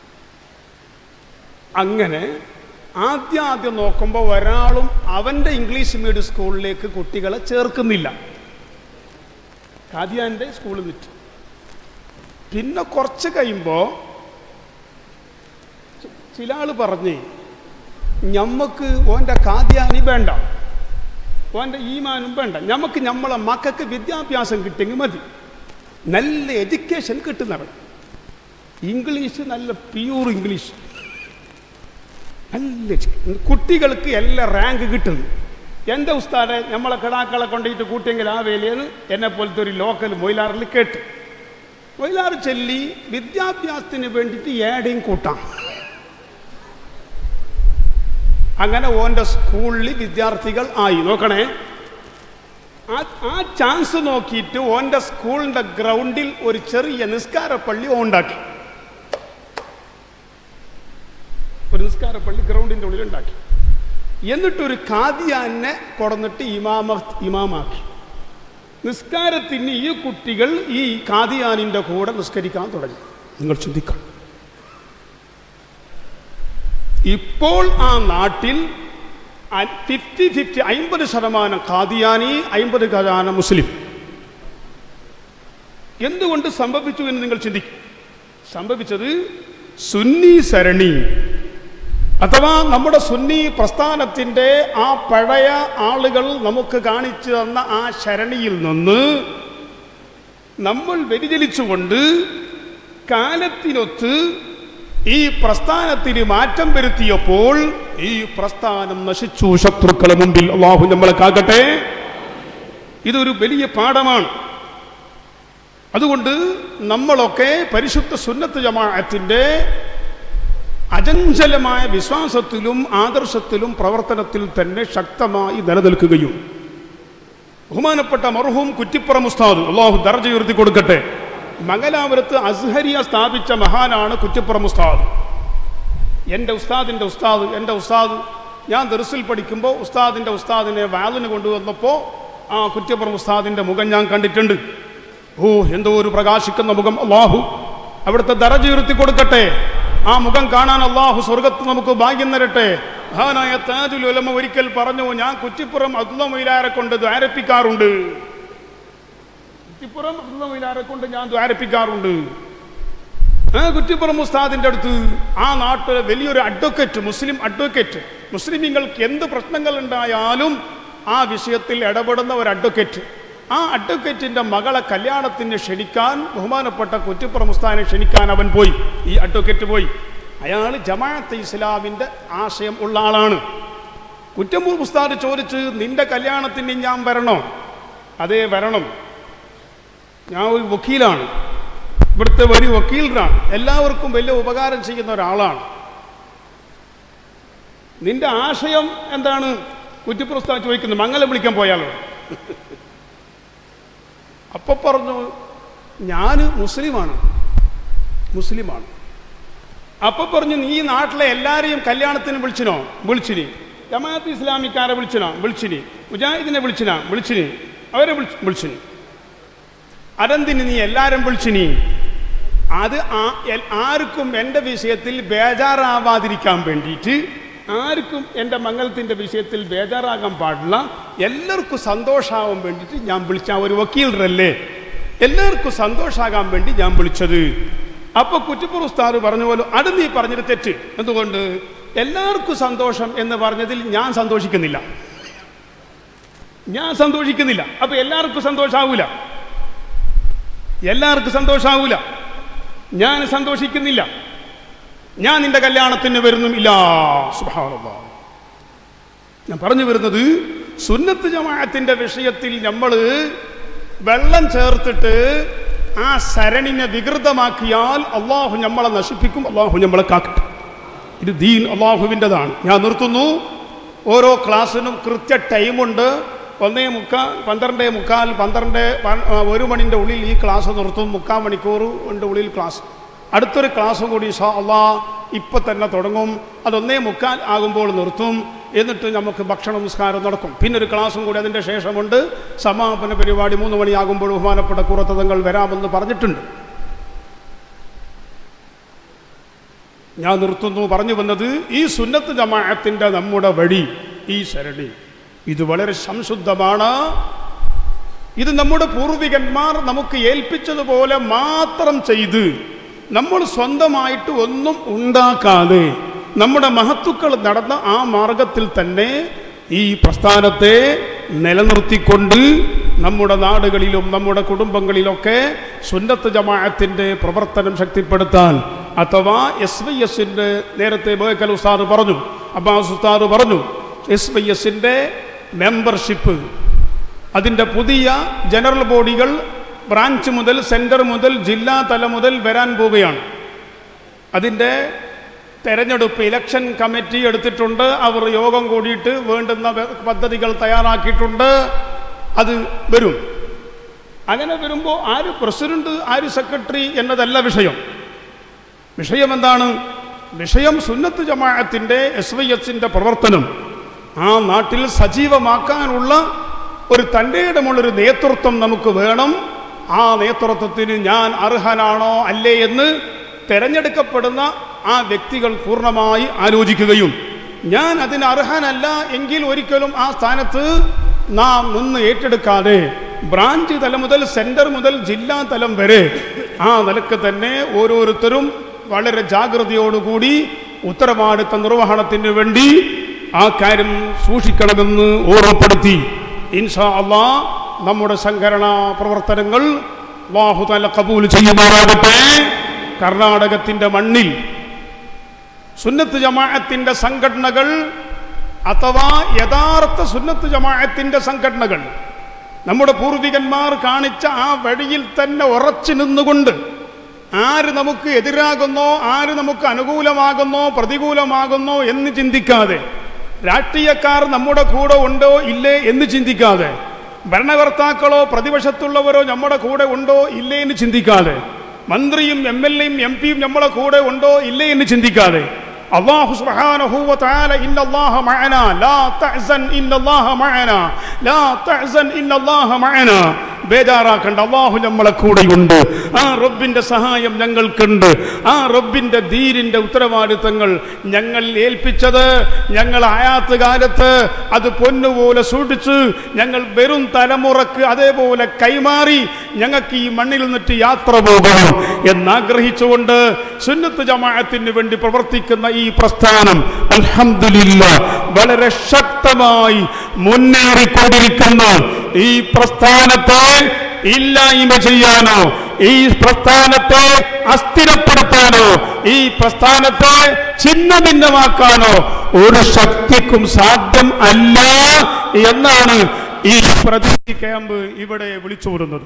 അങ്ങനെ ആദ്യം ആദ്യം നോക്കുമ്പോൾ ഒരാളും അവൻ്റെ ഇംഗ്ലീഷ് മീഡിയം സ്കൂളിലേക്ക് കുട്ടികളെ ചേർക്കുന്നില്ല കാദിയാൻ്റെ സ്കൂളിൽ വിറ്റു പിന്നെ കുറച്ച് കഴിയുമ്പോൾ ചില ആൾ പറഞ്ഞ് ഞമ്മക്ക് ഓൻ്റെ കാദിയാനി വേണ്ട ഓൻ്റെ ഈമാനും വേണ്ട ഞമ്മക്ക് നമ്മളെ മക്കൾക്ക് വിദ്യാഭ്യാസം കിട്ടിയെങ്കിൽ മതി നല്ല എഡ്യൂക്കേഷൻ കിട്ടുന്നവൻ ഇംഗ്ലീഷ് നല്ല പ്യൂർ ഇംഗ്ലീഷ് നല്ല എഡ്യൂക്കേ- കുട്ടികൾക്ക് എല്ലാ റാങ്ക് കിട്ടുന്നു എൻ്റെ ഉസ്താദെ നമ്മളെ കിടാക്കളെ കൊണ്ടിട്ട് കൂട്ടിയെങ്കിൽ ആ വേലയെന്ന് എന്നെ പോലത്തെ ഒരു ലോക്കൽ മൊയിലാറിൽ കേട്ടു മൊയിലാറ് ചൊല്ലി വിദ്യാഭ്യാസത്തിന് വേണ്ടിയിട്ട് ഏടെയും കൂട്ടാം അങ്ങനെ ഓൻ്റെ സ്കൂളിൽ വിദ്യാർത്ഥികൾ ആയി നോക്കണേ ആ ആ ചാൻസ് നോക്കിയിട്ട് ഓൻ്റെ സ്കൂളിൻ്റെ ഗ്രൗണ്ടിൽ ഒരു ചെറിയ നിസ്കാര പള്ളി ഉണ്ടാക്കി ഒരു നിസ്കാര പള്ളി ഗ്രൗണ്ടിൻ്റെ ഉള്ളിൽ ഉണ്ടാക്കി എന്നിട്ടൊരു കാദിയാനെ കൊടന്നിട്ട് ഇമാമ ഇമാമാക്കി നിസ്കാരത്തിന് ഈ കുട്ടികൾ ഈ കാദിയാനിൻ്റെ കൂടെ നിസ്കരിക്കാൻ തുടങ്ങി നിങ്ങൾ ചിന്തിക്കണം ഇപ്പോൾ ആ നാട്ടിൽ ഫിഫ്റ്റി ഫിഫ്റ്റി അമ്പത് ശതമാനം ഖാദിയാനി അമ്പത് ശതമാനം മുസ്ലിം എന്തുകൊണ്ട് സംഭവിച്ചു എന്ന് നിങ്ങൾ ചിന്തിക്കും സംഭവിച്ചത് സുന്നി സരണി അഥവാ നമ്മുടെ സുന്നി പ്രസ്ഥാനത്തിൻ്റെ ആ പഴയ ആളുകൾ നമുക്ക് കാണിച്ചു തന്ന ആ ശരണിയിൽ നിന്ന് നമ്മൾ വ്യതിചലിച്ചുകൊണ്ട് കാലത്തിനൊത്ത് ഈ പ്രസ്ഥാനത്തിന് മാറ്റം വരുത്തിയപ്പോൾ ഈ പ്രസ്ഥാനം നശിച്ചു ശത്രുക്കളെ മുമ്പിൽ അള്ളാഹു നമ്മളെ കാക്കട്ടെ ഇതൊരു വലിയ പാഠമാണ് അതുകൊണ്ട് നമ്മളൊക്കെ പരിശുദ്ധ സുന്നത്ത് ജമാഅത്തിന്റെ അചഞ്ചലമായ വിശ്വാസത്തിലും ആദർശത്തിലും പ്രവർത്തനത്തിൽ തന്നെ ശക്തമായി നിലനിൽക്കുകയും ബഹുമാനപ്പെട്ട മർഹൂം കുറ്റിപ്പുറം ഉസ്താദ് അള്ളാഹു ദർജ ഉയർത്തി കൊടുക്കട്ടെ മംഗലാപുരത്ത് അസ്ഹരിയ സ്ഥാപിച്ച മഹാനാണ് കുറ്റിപ്പുറം ഉസ്താദ് എൻ്റെ ഉസ്താദിൻ്റെ ഉസ്താദ് എൻ്റെ ഉസ്താദ് ഞാൻ ദർസിൽ പഠിക്കുമ്പോൾ ഉസ്താദിൻ്റെ ഉസ്താദിനെ വാലിന് കൊണ്ടുവന്നപ്പോൾ ആ കുറ്റിപ്പുറം ഉസ്താദിൻ്റെ മുഖം ഞാൻ കണ്ടിട്ടുണ്ട് ഓ എന്തോ ഒരു പ്രകാശിക്കുന്ന മുഖം അള്ളാഹു അവിടുത്തെ ദറജ ഉയർത്തി കൊടുക്കട്ടെ ആ മുഖം കാണാൻ അള്ളാഹു സ്വർഗത്ത് നമുക്ക് ഭാഗ്യം തരട്ടെ മഹാനായ താജുൽ ഉലമ ഒരിക്കൽ പറഞ്ഞു ഞാൻ കുറ്റിപ്പുറം അബ്ദുള്ള മൊയിലാരെ കൊണ്ട് ദ്വാരപ്പിക്കാറുണ്ട് കുറ്റിപ്പുറം അബ്ദുള്ള മൊയിലാരെ കൊണ്ട് ഞാൻ ദ്വാരപ്പിക്കാറുണ്ട് ആ കുറ്റിപ്പുറം ഉസ്താദിന്റെ അടുത്ത് ആ നാട്ടിലെ വലിയൊരു അഡ്വക്കേറ്റ് മുസ്ലിം അഡ്വക്കേറ്റ് മുസ്ലിമീങ്ങൾക്ക് എന്ത് പ്രശ്നങ്ങൾ ഉണ്ടായാലും ആ വിഷയത്തിൽ ഇടപെടുന്ന ഒരു അഡ്വക്കേറ്റ് ആ അഡ്വക്കേറ്റിന്റെ മകളെ കല്യാണത്തിന് ക്ഷണിക്കാൻ ബഹുമാനപ്പെട്ട കുറ്റിപ്പുറം ഉസ്താദിനെ ക്ഷണിക്കാൻ അവൻ പോയി ഈ അഡ്വക്കേറ്റ് പോയി അയാൾ ജമാഅത്തെ ഇസ്ലാമിന്റെ ആശയം ഉള്ള ആളാണ് കുറ്റമ്പൂർ ഉസ്താദ് ചോദിച്ച് നിന്റെ കല്യാണത്തിന് ഞാൻ വരണോ അതേ വരണം ഞാൻ ഒരു വക്കീലാണ് ഇവിടുത്തെ ഒരു വക്കീലിനാണ് എല്ലാവർക്കും വലിയ ഉപകാരം ചെയ്യുന്ന ഒരാളാണ് നിന്റെ ആശയം എന്താണ് കുറ്റിപ്രസ്താവം ചോദിക്കുന്നത് മംഗലം വിളിക്കാൻ പോയാലോ അപ്പൊ പറഞ്ഞു ഞാൻ മുസ്ലിമാണ് മുസ്ലിമാണ് അപ്പൊ പറഞ്ഞു നീ ഈ നാട്ടിലെ എല്ലാരെയും കല്യാണത്തിന് വിളിച്ചിനോ വിളിച്ചിനി ജമാഅത്ത് ഇസ്ലാമിക്കാരെ വിളിച്ചിനോ വിളിച്ചിനി മുജാഹിദിനെ വിളിച്ചിനാ വിളിച്ചിനി അവരെ വിളിച്ച് വിളിച്ചിനി അതെന്തിന് നീ എല്ലാരും വിളിച്ചിനി അത് ആ- എൽ- ആർക്കും എൻ്റെ വിഷയത്തിൽ ബേജാറാവാതിരിക്കാൻ വേണ്ടിയിട്ട് ആർക്കും എൻ്റെ മംഗലത്തിൻ്റെ വിഷയത്തിൽ ബേജാറാകാൻ പാടില്ല എല്ലാവർക്കും സന്തോഷാവാൻ വേണ്ടിയിട്ട് ഞാൻ വിളിച്ച ആ ഒരു വക്കീലരല്ലേ എല്ലാവർക്കും സന്തോഷാകാൻ വേണ്ടി ഞാൻ വിളിച്ചത് അപ്പൊ കുറ്റിപ്പുറ ഉസ്താദ് പറഞ്ഞ പോലെ അത് നീ പറഞ്ഞത് തെറ്റ് എന്തുകൊണ്ട് എല്ലാവർക്കും സന്തോഷം എന്ന് പറഞ്ഞതിൽ ഞാൻ സന്തോഷിക്കുന്നില്ല ഞാൻ സന്തോഷിക്കുന്നില്ല അപ്പൊ എല്ലാവർക്കും സന്തോഷാവൂല എല്ലാവർക്കും സന്തോഷാവൂല ഞാൻ സന്തോഷിക്കുന്നില്ല ഞാൻ നിന്റെ കല്യാണത്തിന് വരുന്നുമില്ല സുബ്ഹാനല്ലാഹ് ഞാൻ പറഞ്ഞു വരുന്നത് സുന്നത്ത് ജമാഅത്തിന്റെ വിഷയത്തിൽ നമ്മൾ വെള്ളം ചേർത്തിട്ട് ആ സരണിനെ വികൃതമാക്കിയാൽ അള്ളാഹു നമ്മളെ നശിപ്പിക്കും അള്ളാഹു നമ്മളെ കാക്കട്ടെ ഇത് ദീൻ അള്ളാഹുവിൻ്റെതാണ് ഞാൻ നിർത്തുന്നു ഓരോ ക്ലാസ്സിനും കൃത്യ ടൈമുണ്ട് ഒന്നേ മുക്കാൽ പന്ത്രണ്ടേ മുക്കാൽ പന്ത്രണ്ട് പ- ആ, ഒരു മണിൻ്റെ ഉള്ളിൽ ഈ ക്ലാസ് നിർത്തും മുക്കാൽ മണിക്കൂറിൻ്റെ ഉള്ളിൽ ക്ലാസ് അടുത്തൊരു ക്ലാസ് കൂടി ഷാ അള്ളാ ഇപ്പം തന്നെ തുടങ്ങും അതൊന്നേ മുക്കാൽ ആകുമ്പോൾ നിർത്തും എന്നിട്ട് നമുക്ക് ഭക്ഷണ നമസ്കാരം നടക്കും പിന്നെ ഒരു ക്ലാസ്സും കൂടി അതിൻ്റെ ശേഷമുണ്ട് സമാപന പരിപാടി മൂന്ന് മണിയാകുമ്പോൾ ബഹുമാനപ്പെട്ട കുറത്തതങ്ങൾ വരാമെന്ന് പറഞ്ഞിട്ടുണ്ട് ഞാൻ നിർത്തുന്നു പറഞ്ഞു വന്നത് ഈ സുന്നത്ത് ജമാഅത്തിന്റെ നമ്മുടെ വഴി ഈ ശരണി ഇത് വളരെ സംശുദ്ധമാണ് ഇത് നമ്മുടെ പൂർവികന്മാർ നമുക്ക് ഏൽപ്പിച്ചതുപോലെ മാത്രം ചെയ്ത് നമ്മൾ സ്വന്തമായിട്ട് ഒന്നും ഉണ്ടാക്കാതെ നമ്മുടെ മഹത്തുക്കൾ നടന്ന ആ മാർഗത്തിൽ തന്നെ ഈ പ്രസ്ഥാനത്തെ നിലനിർത്തിക്കൊണ്ട് നമ്മുടെ നാടുകളിലും നമ്മുടെ കുടുംബങ്ങളിലൊക്കെ സുന്നത്ത് ജമാഅത്തിന്റെ പ്രവർത്തനം ശക്തിപ്പെടുത്താൻ അഥവാ എസ് വൈ എസിന്റെ നേരത്തെ ബേക്കൽ ഉസ്താദ് പറഞ്ഞു അബ്ബാസ് ഉസ്താദ് പറഞ്ഞു എസ് വൈ എസിന്റെ മെമ്പർഷിപ്പ് അതിൻ്റെ പുതിയ ജനറൽ ബോഡികൾ ബ്രാഞ്ച് മുതൽ സെൻറ്റർ മുതൽ ജില്ലാ തല മുതൽ വരാൻ പോവുകയാണ് അതിൻ്റെ തെരഞ്ഞെടുപ്പ് ഇലക്ഷൻ കമ്മിറ്റി എടുത്തിട്ടുണ്ട് അവർ യോഗം കൂടിയിട്ട് വേണ്ടുന്ന വെ- പദ്ധതികൾ തയ്യാറാക്കിയിട്ടുണ്ട് അത് വരും അങ്ങനെ വരുമ്പോൾ ആര് പ്രസിഡന്റ് ആര് സെക്രട്ടറി എന്നതല്ല വിഷയം വിഷയം എന്താണ് വിഷയം സുന്നത്ത് ജമാഅത്തിന്റെ എസ് വൈ എസിന്റെ പ്രവർത്തനം ആ നാട്ടിൽ സജീവമാക്കാനുള്ള ഒരു തൻ്റെ ഇടമുള്ളൊരു നേതൃത്വം നമുക്ക് വേണം ആ നേതൃത്വത്തിന് ഞാൻ അർഹനാണോ അല്ലേ എന്ന് തെരഞ്ഞെടുക്കപ്പെടുന്ന ആ വ്യക്തികൾ പൂർണ്ണമായി ആലോചിക്കുകയും ഞാൻ അതിന് അർഹനല്ല എങ്കിൽ ഒരിക്കലും ആ സ്ഥാനത്ത് നാം നിന്ന് ഏറ്റെടുക്കാതെ ബ്രാഞ്ച് തലം മുതൽ സെന്റർ മുതൽ ജില്ലാ തലം വരെ ആ നിലക്ക് തന്നെ ഓരോരുത്തരും വളരെ ജാഗ്രതയോടുകൂടി ഉത്തരവാദിത്ത നിർവഹണത്തിന് വേണ്ടി ആ കാര്യം സൂക്ഷിക്കണമെന്ന് ഓർമ്മപ്പെടുത്തി ഇൻഷാ അള്ളാ നമ്മുടെ സംഘടനാ പ്രവർത്തനങ്ങൾ അള്ളാഹു തല കബൂൽ ചെയ്യുമാറാകട്ടെ കർണാടകത്തിന്റെ മണ്ണിൽ സുന്നത്ത് ജമാഅത്തിന്റെ സംഘടനകൾ അഥവാ യഥാർത്ഥ സുന്നത്ത് ജമാഅത്തിന്റെ സംഘടനകൾ നമ്മുടെ പൂർവികന്മാർ കാണിച്ച ആ വഴിയിൽ തന്നെ ഉറച്ചു നിന്നുകൊണ്ട് ആര് നമുക്ക് എതിരാകുന്നോ ആര് നമുക്ക് അനുകൂലമാകുന്നോ പ്രതികൂലമാകുന്നോ എന്ന് ചിന്തിക്കാതെ രാഷ്ട്രീയക്കാർ നമ്മുടെ കൂടെ ഉണ്ടോ ഇല്ലേ എന്ന് ചിന്തിക്കാതെ ഭരണകർത്താക്കളോ പ്രതിപക്ഷത്തുള്ളവരോ നമ്മുടെ കൂടെ ഉണ്ടോ ഇല്ലേ എന്ന് ചിന്തിക്കാതെ മന്ത്രിയും എം എൽ എയും എം പിയും നമ്മളെ കൂടെ ഉണ്ടോ ഇല്ലേ എന്ന് ചിന്തിക്കാതെ അള്ളാഹു സുബ്ഹാനഹു വ തആല ഇന്നല്ലാഹ മഅന ലാ തഹ്സൻ ഇന്നല്ലാഹ മഅന ലാ തഹ്സൻ ഇന്നല്ലാഹ മഅന ബേജാറാക്കണ്ട അള്ളാഹു നമ്മളെ കൂടെയുണ്ട് ആ റബ്ബിന്റെ സഹായം ഞങ്ങൾക്കുണ്ട് ആ റബ്ബിന്റെ ധീരിന്റെ ഉത്തരവാദിത്തങ്ങൾ ഞങ്ങൾ ഏൽപ്പിച്ചത് ഞങ്ങൾ ആയാത്ത കാലത്ത് അത് പൊന്നുപോലെ സൂക്ഷിച്ച് ഞങ്ങൾ വെറും തലമുറക്ക് അതേപോലെ കൈമാറി ഞങ്ങൾക്ക് ഈ മണ്ണിൽ നിന്നിട്ട് യാത്ര പോകണം എന്നാഗ്രഹിച്ചുകൊണ്ട് സുന്നത്ത് ജമാഅത്തിന് വേണ്ടി പ്രവർത്തിക്കുന്ന ഈ പ്രസ്ഥാനം അൽഹംദുലില്ല വളരെ ശക്തമായി മുന്നേറിക്കൊണ്ടിരിക്കുന്ന ഈ പ്രസ്ഥാനത്തെ ഇല്ലായ്മ ചെയ്യാനോ ഈ പ്രസ്ഥാനത്തെ അസ്ഥിരപ്പെടുത്താനോ ഈ പ്രസ്ഥാനത്തെ ഛിന്ന ഭിന്നമാക്കാനോ ഒരു ശക്തിക്കും സാധ്യം അല്ല എന്നാണ് ഈ പ്രതിനിധി ക്യാമ്പ് ഇവിടെ വിളിച്ചുവിടുന്നത്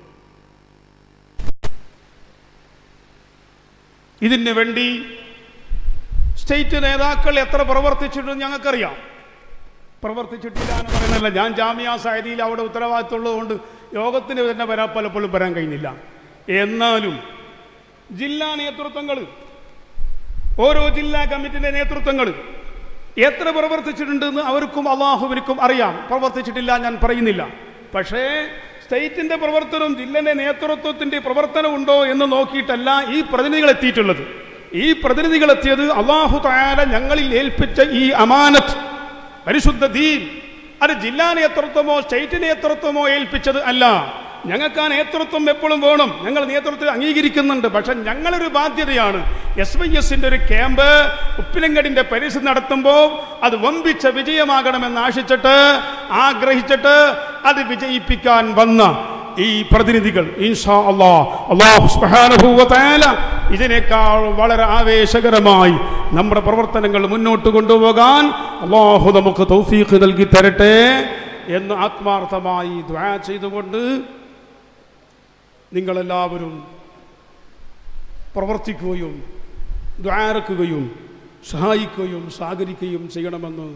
ഇതിന് വേണ്ടി സ്റ്റേറ്റ് നേതാക്കൾ എത്ര പ്രവർത്തിച്ചിട്ടുണ്ടെന്ന് ഞങ്ങൾക്കറിയാം പ്രവർത്തിച്ചിട്ടില്ല എന്ന് പറയുന്നില്ല ഞാൻ ജാമ്യ സായതിയിൽ അവിടെ ഉത്തരവാദിത്തമുള്ളതുകൊണ്ട് യോഗത്തിന് തന്നെ വരാൻ പലപ്പോഴും വരാൻ കഴിഞ്ഞില്ല എന്നാലും ജില്ലാ നേതൃത്വങ്ങൾ ഓരോ ജില്ലാ കമ്മിറ്റിന്റെ നേതൃത്വങ്ങൾ എത്ര പ്രവർത്തിച്ചിട്ടുണ്ടെന്ന് അവർക്കും അള്ളാഹുവിനും അറിയാം പ്രവർത്തിച്ചിട്ടില്ല ഞാൻ പറയുന്നില്ല പക്ഷേ സ്റ്റേറ്റിന്റെ പ്രവർത്തനവും ജില്ലയുടെ നേതൃത്വത്തിന്റെ പ്രവർത്തനം ഉണ്ടോ എന്ന് നോക്കിയിട്ടല്ല ഈ പ്രതിനിധികൾ എത്തിയിട്ടുള്ളത് ഈ പ്രതിനിധികൾ എത്തിയത് അള്ളാഹു താര ഞങ്ങളിൽ ഏൽപ്പിച്ച ഈ അമാനത്ത് പരിശുദ്ധ ദീൻ അത് ജില്ലാ നേതൃത്വമോ സ്റ്റേറ്റ് നേതൃത്വമോ ഏൽപ്പിച്ചത് അല്ല ഞങ്ങൾക്ക് ആ നേതൃത്വം എപ്പോഴും വേണം ഞങ്ങൾ നേതൃത്വം അംഗീകരിക്കുന്നുണ്ട് പക്ഷെ ഞങ്ങളൊരു ബാധ്യതയാണ് എസ് വൈ എസിന്റെ ഒരു ക്യാമ്പ് ഉപ്പിലങ്കടിന്റെ പരിസ്ഥിതി നടത്തുമ്പോൾ അത് വമ്പിച്ച വിജയമാകണമെന്ന് ആശിച്ചിട്ട് ആഗ്രഹിച്ചിട്ട് അത് വിജയിപ്പിക്കാൻ വന്ന ഈ പ്രതിനിധികൾ ഇൻഷാ അല്ലാ അല്ലാഹു സുബ്ഹാനഹു വ തആല ഇതിനേക്കാൾ വളരെ ആവേശകരമായി നമ്മുടെ പ്രവർത്തനങ്ങൾ മുന്നോട്ട് കൊണ്ടുപോകാൻ അള്ളാഹു നമുക്ക് തൗഫീഖ് നൽകി തരട്ടെ എന്ന് ആത്മാർത്ഥമായി ദ്വാ ചെയ്തുകൊണ്ട് നിങ്ങളെല്ലാവരും പ്രവർത്തിക്കുകയും ദ്വാരക്കുകയും സഹായിക്കുകയും സഹകരിക്കുകയും ചെയ്യണമെന്ന്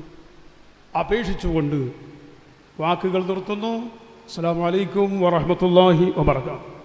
അപേക്ഷിച്ചുകൊണ്ട് വാക്കുകൾ നിർത്തുന്നു അസ്സാം വലൈക്കും വറഹമത്തല്ലാഹി വബർക്കാത്തു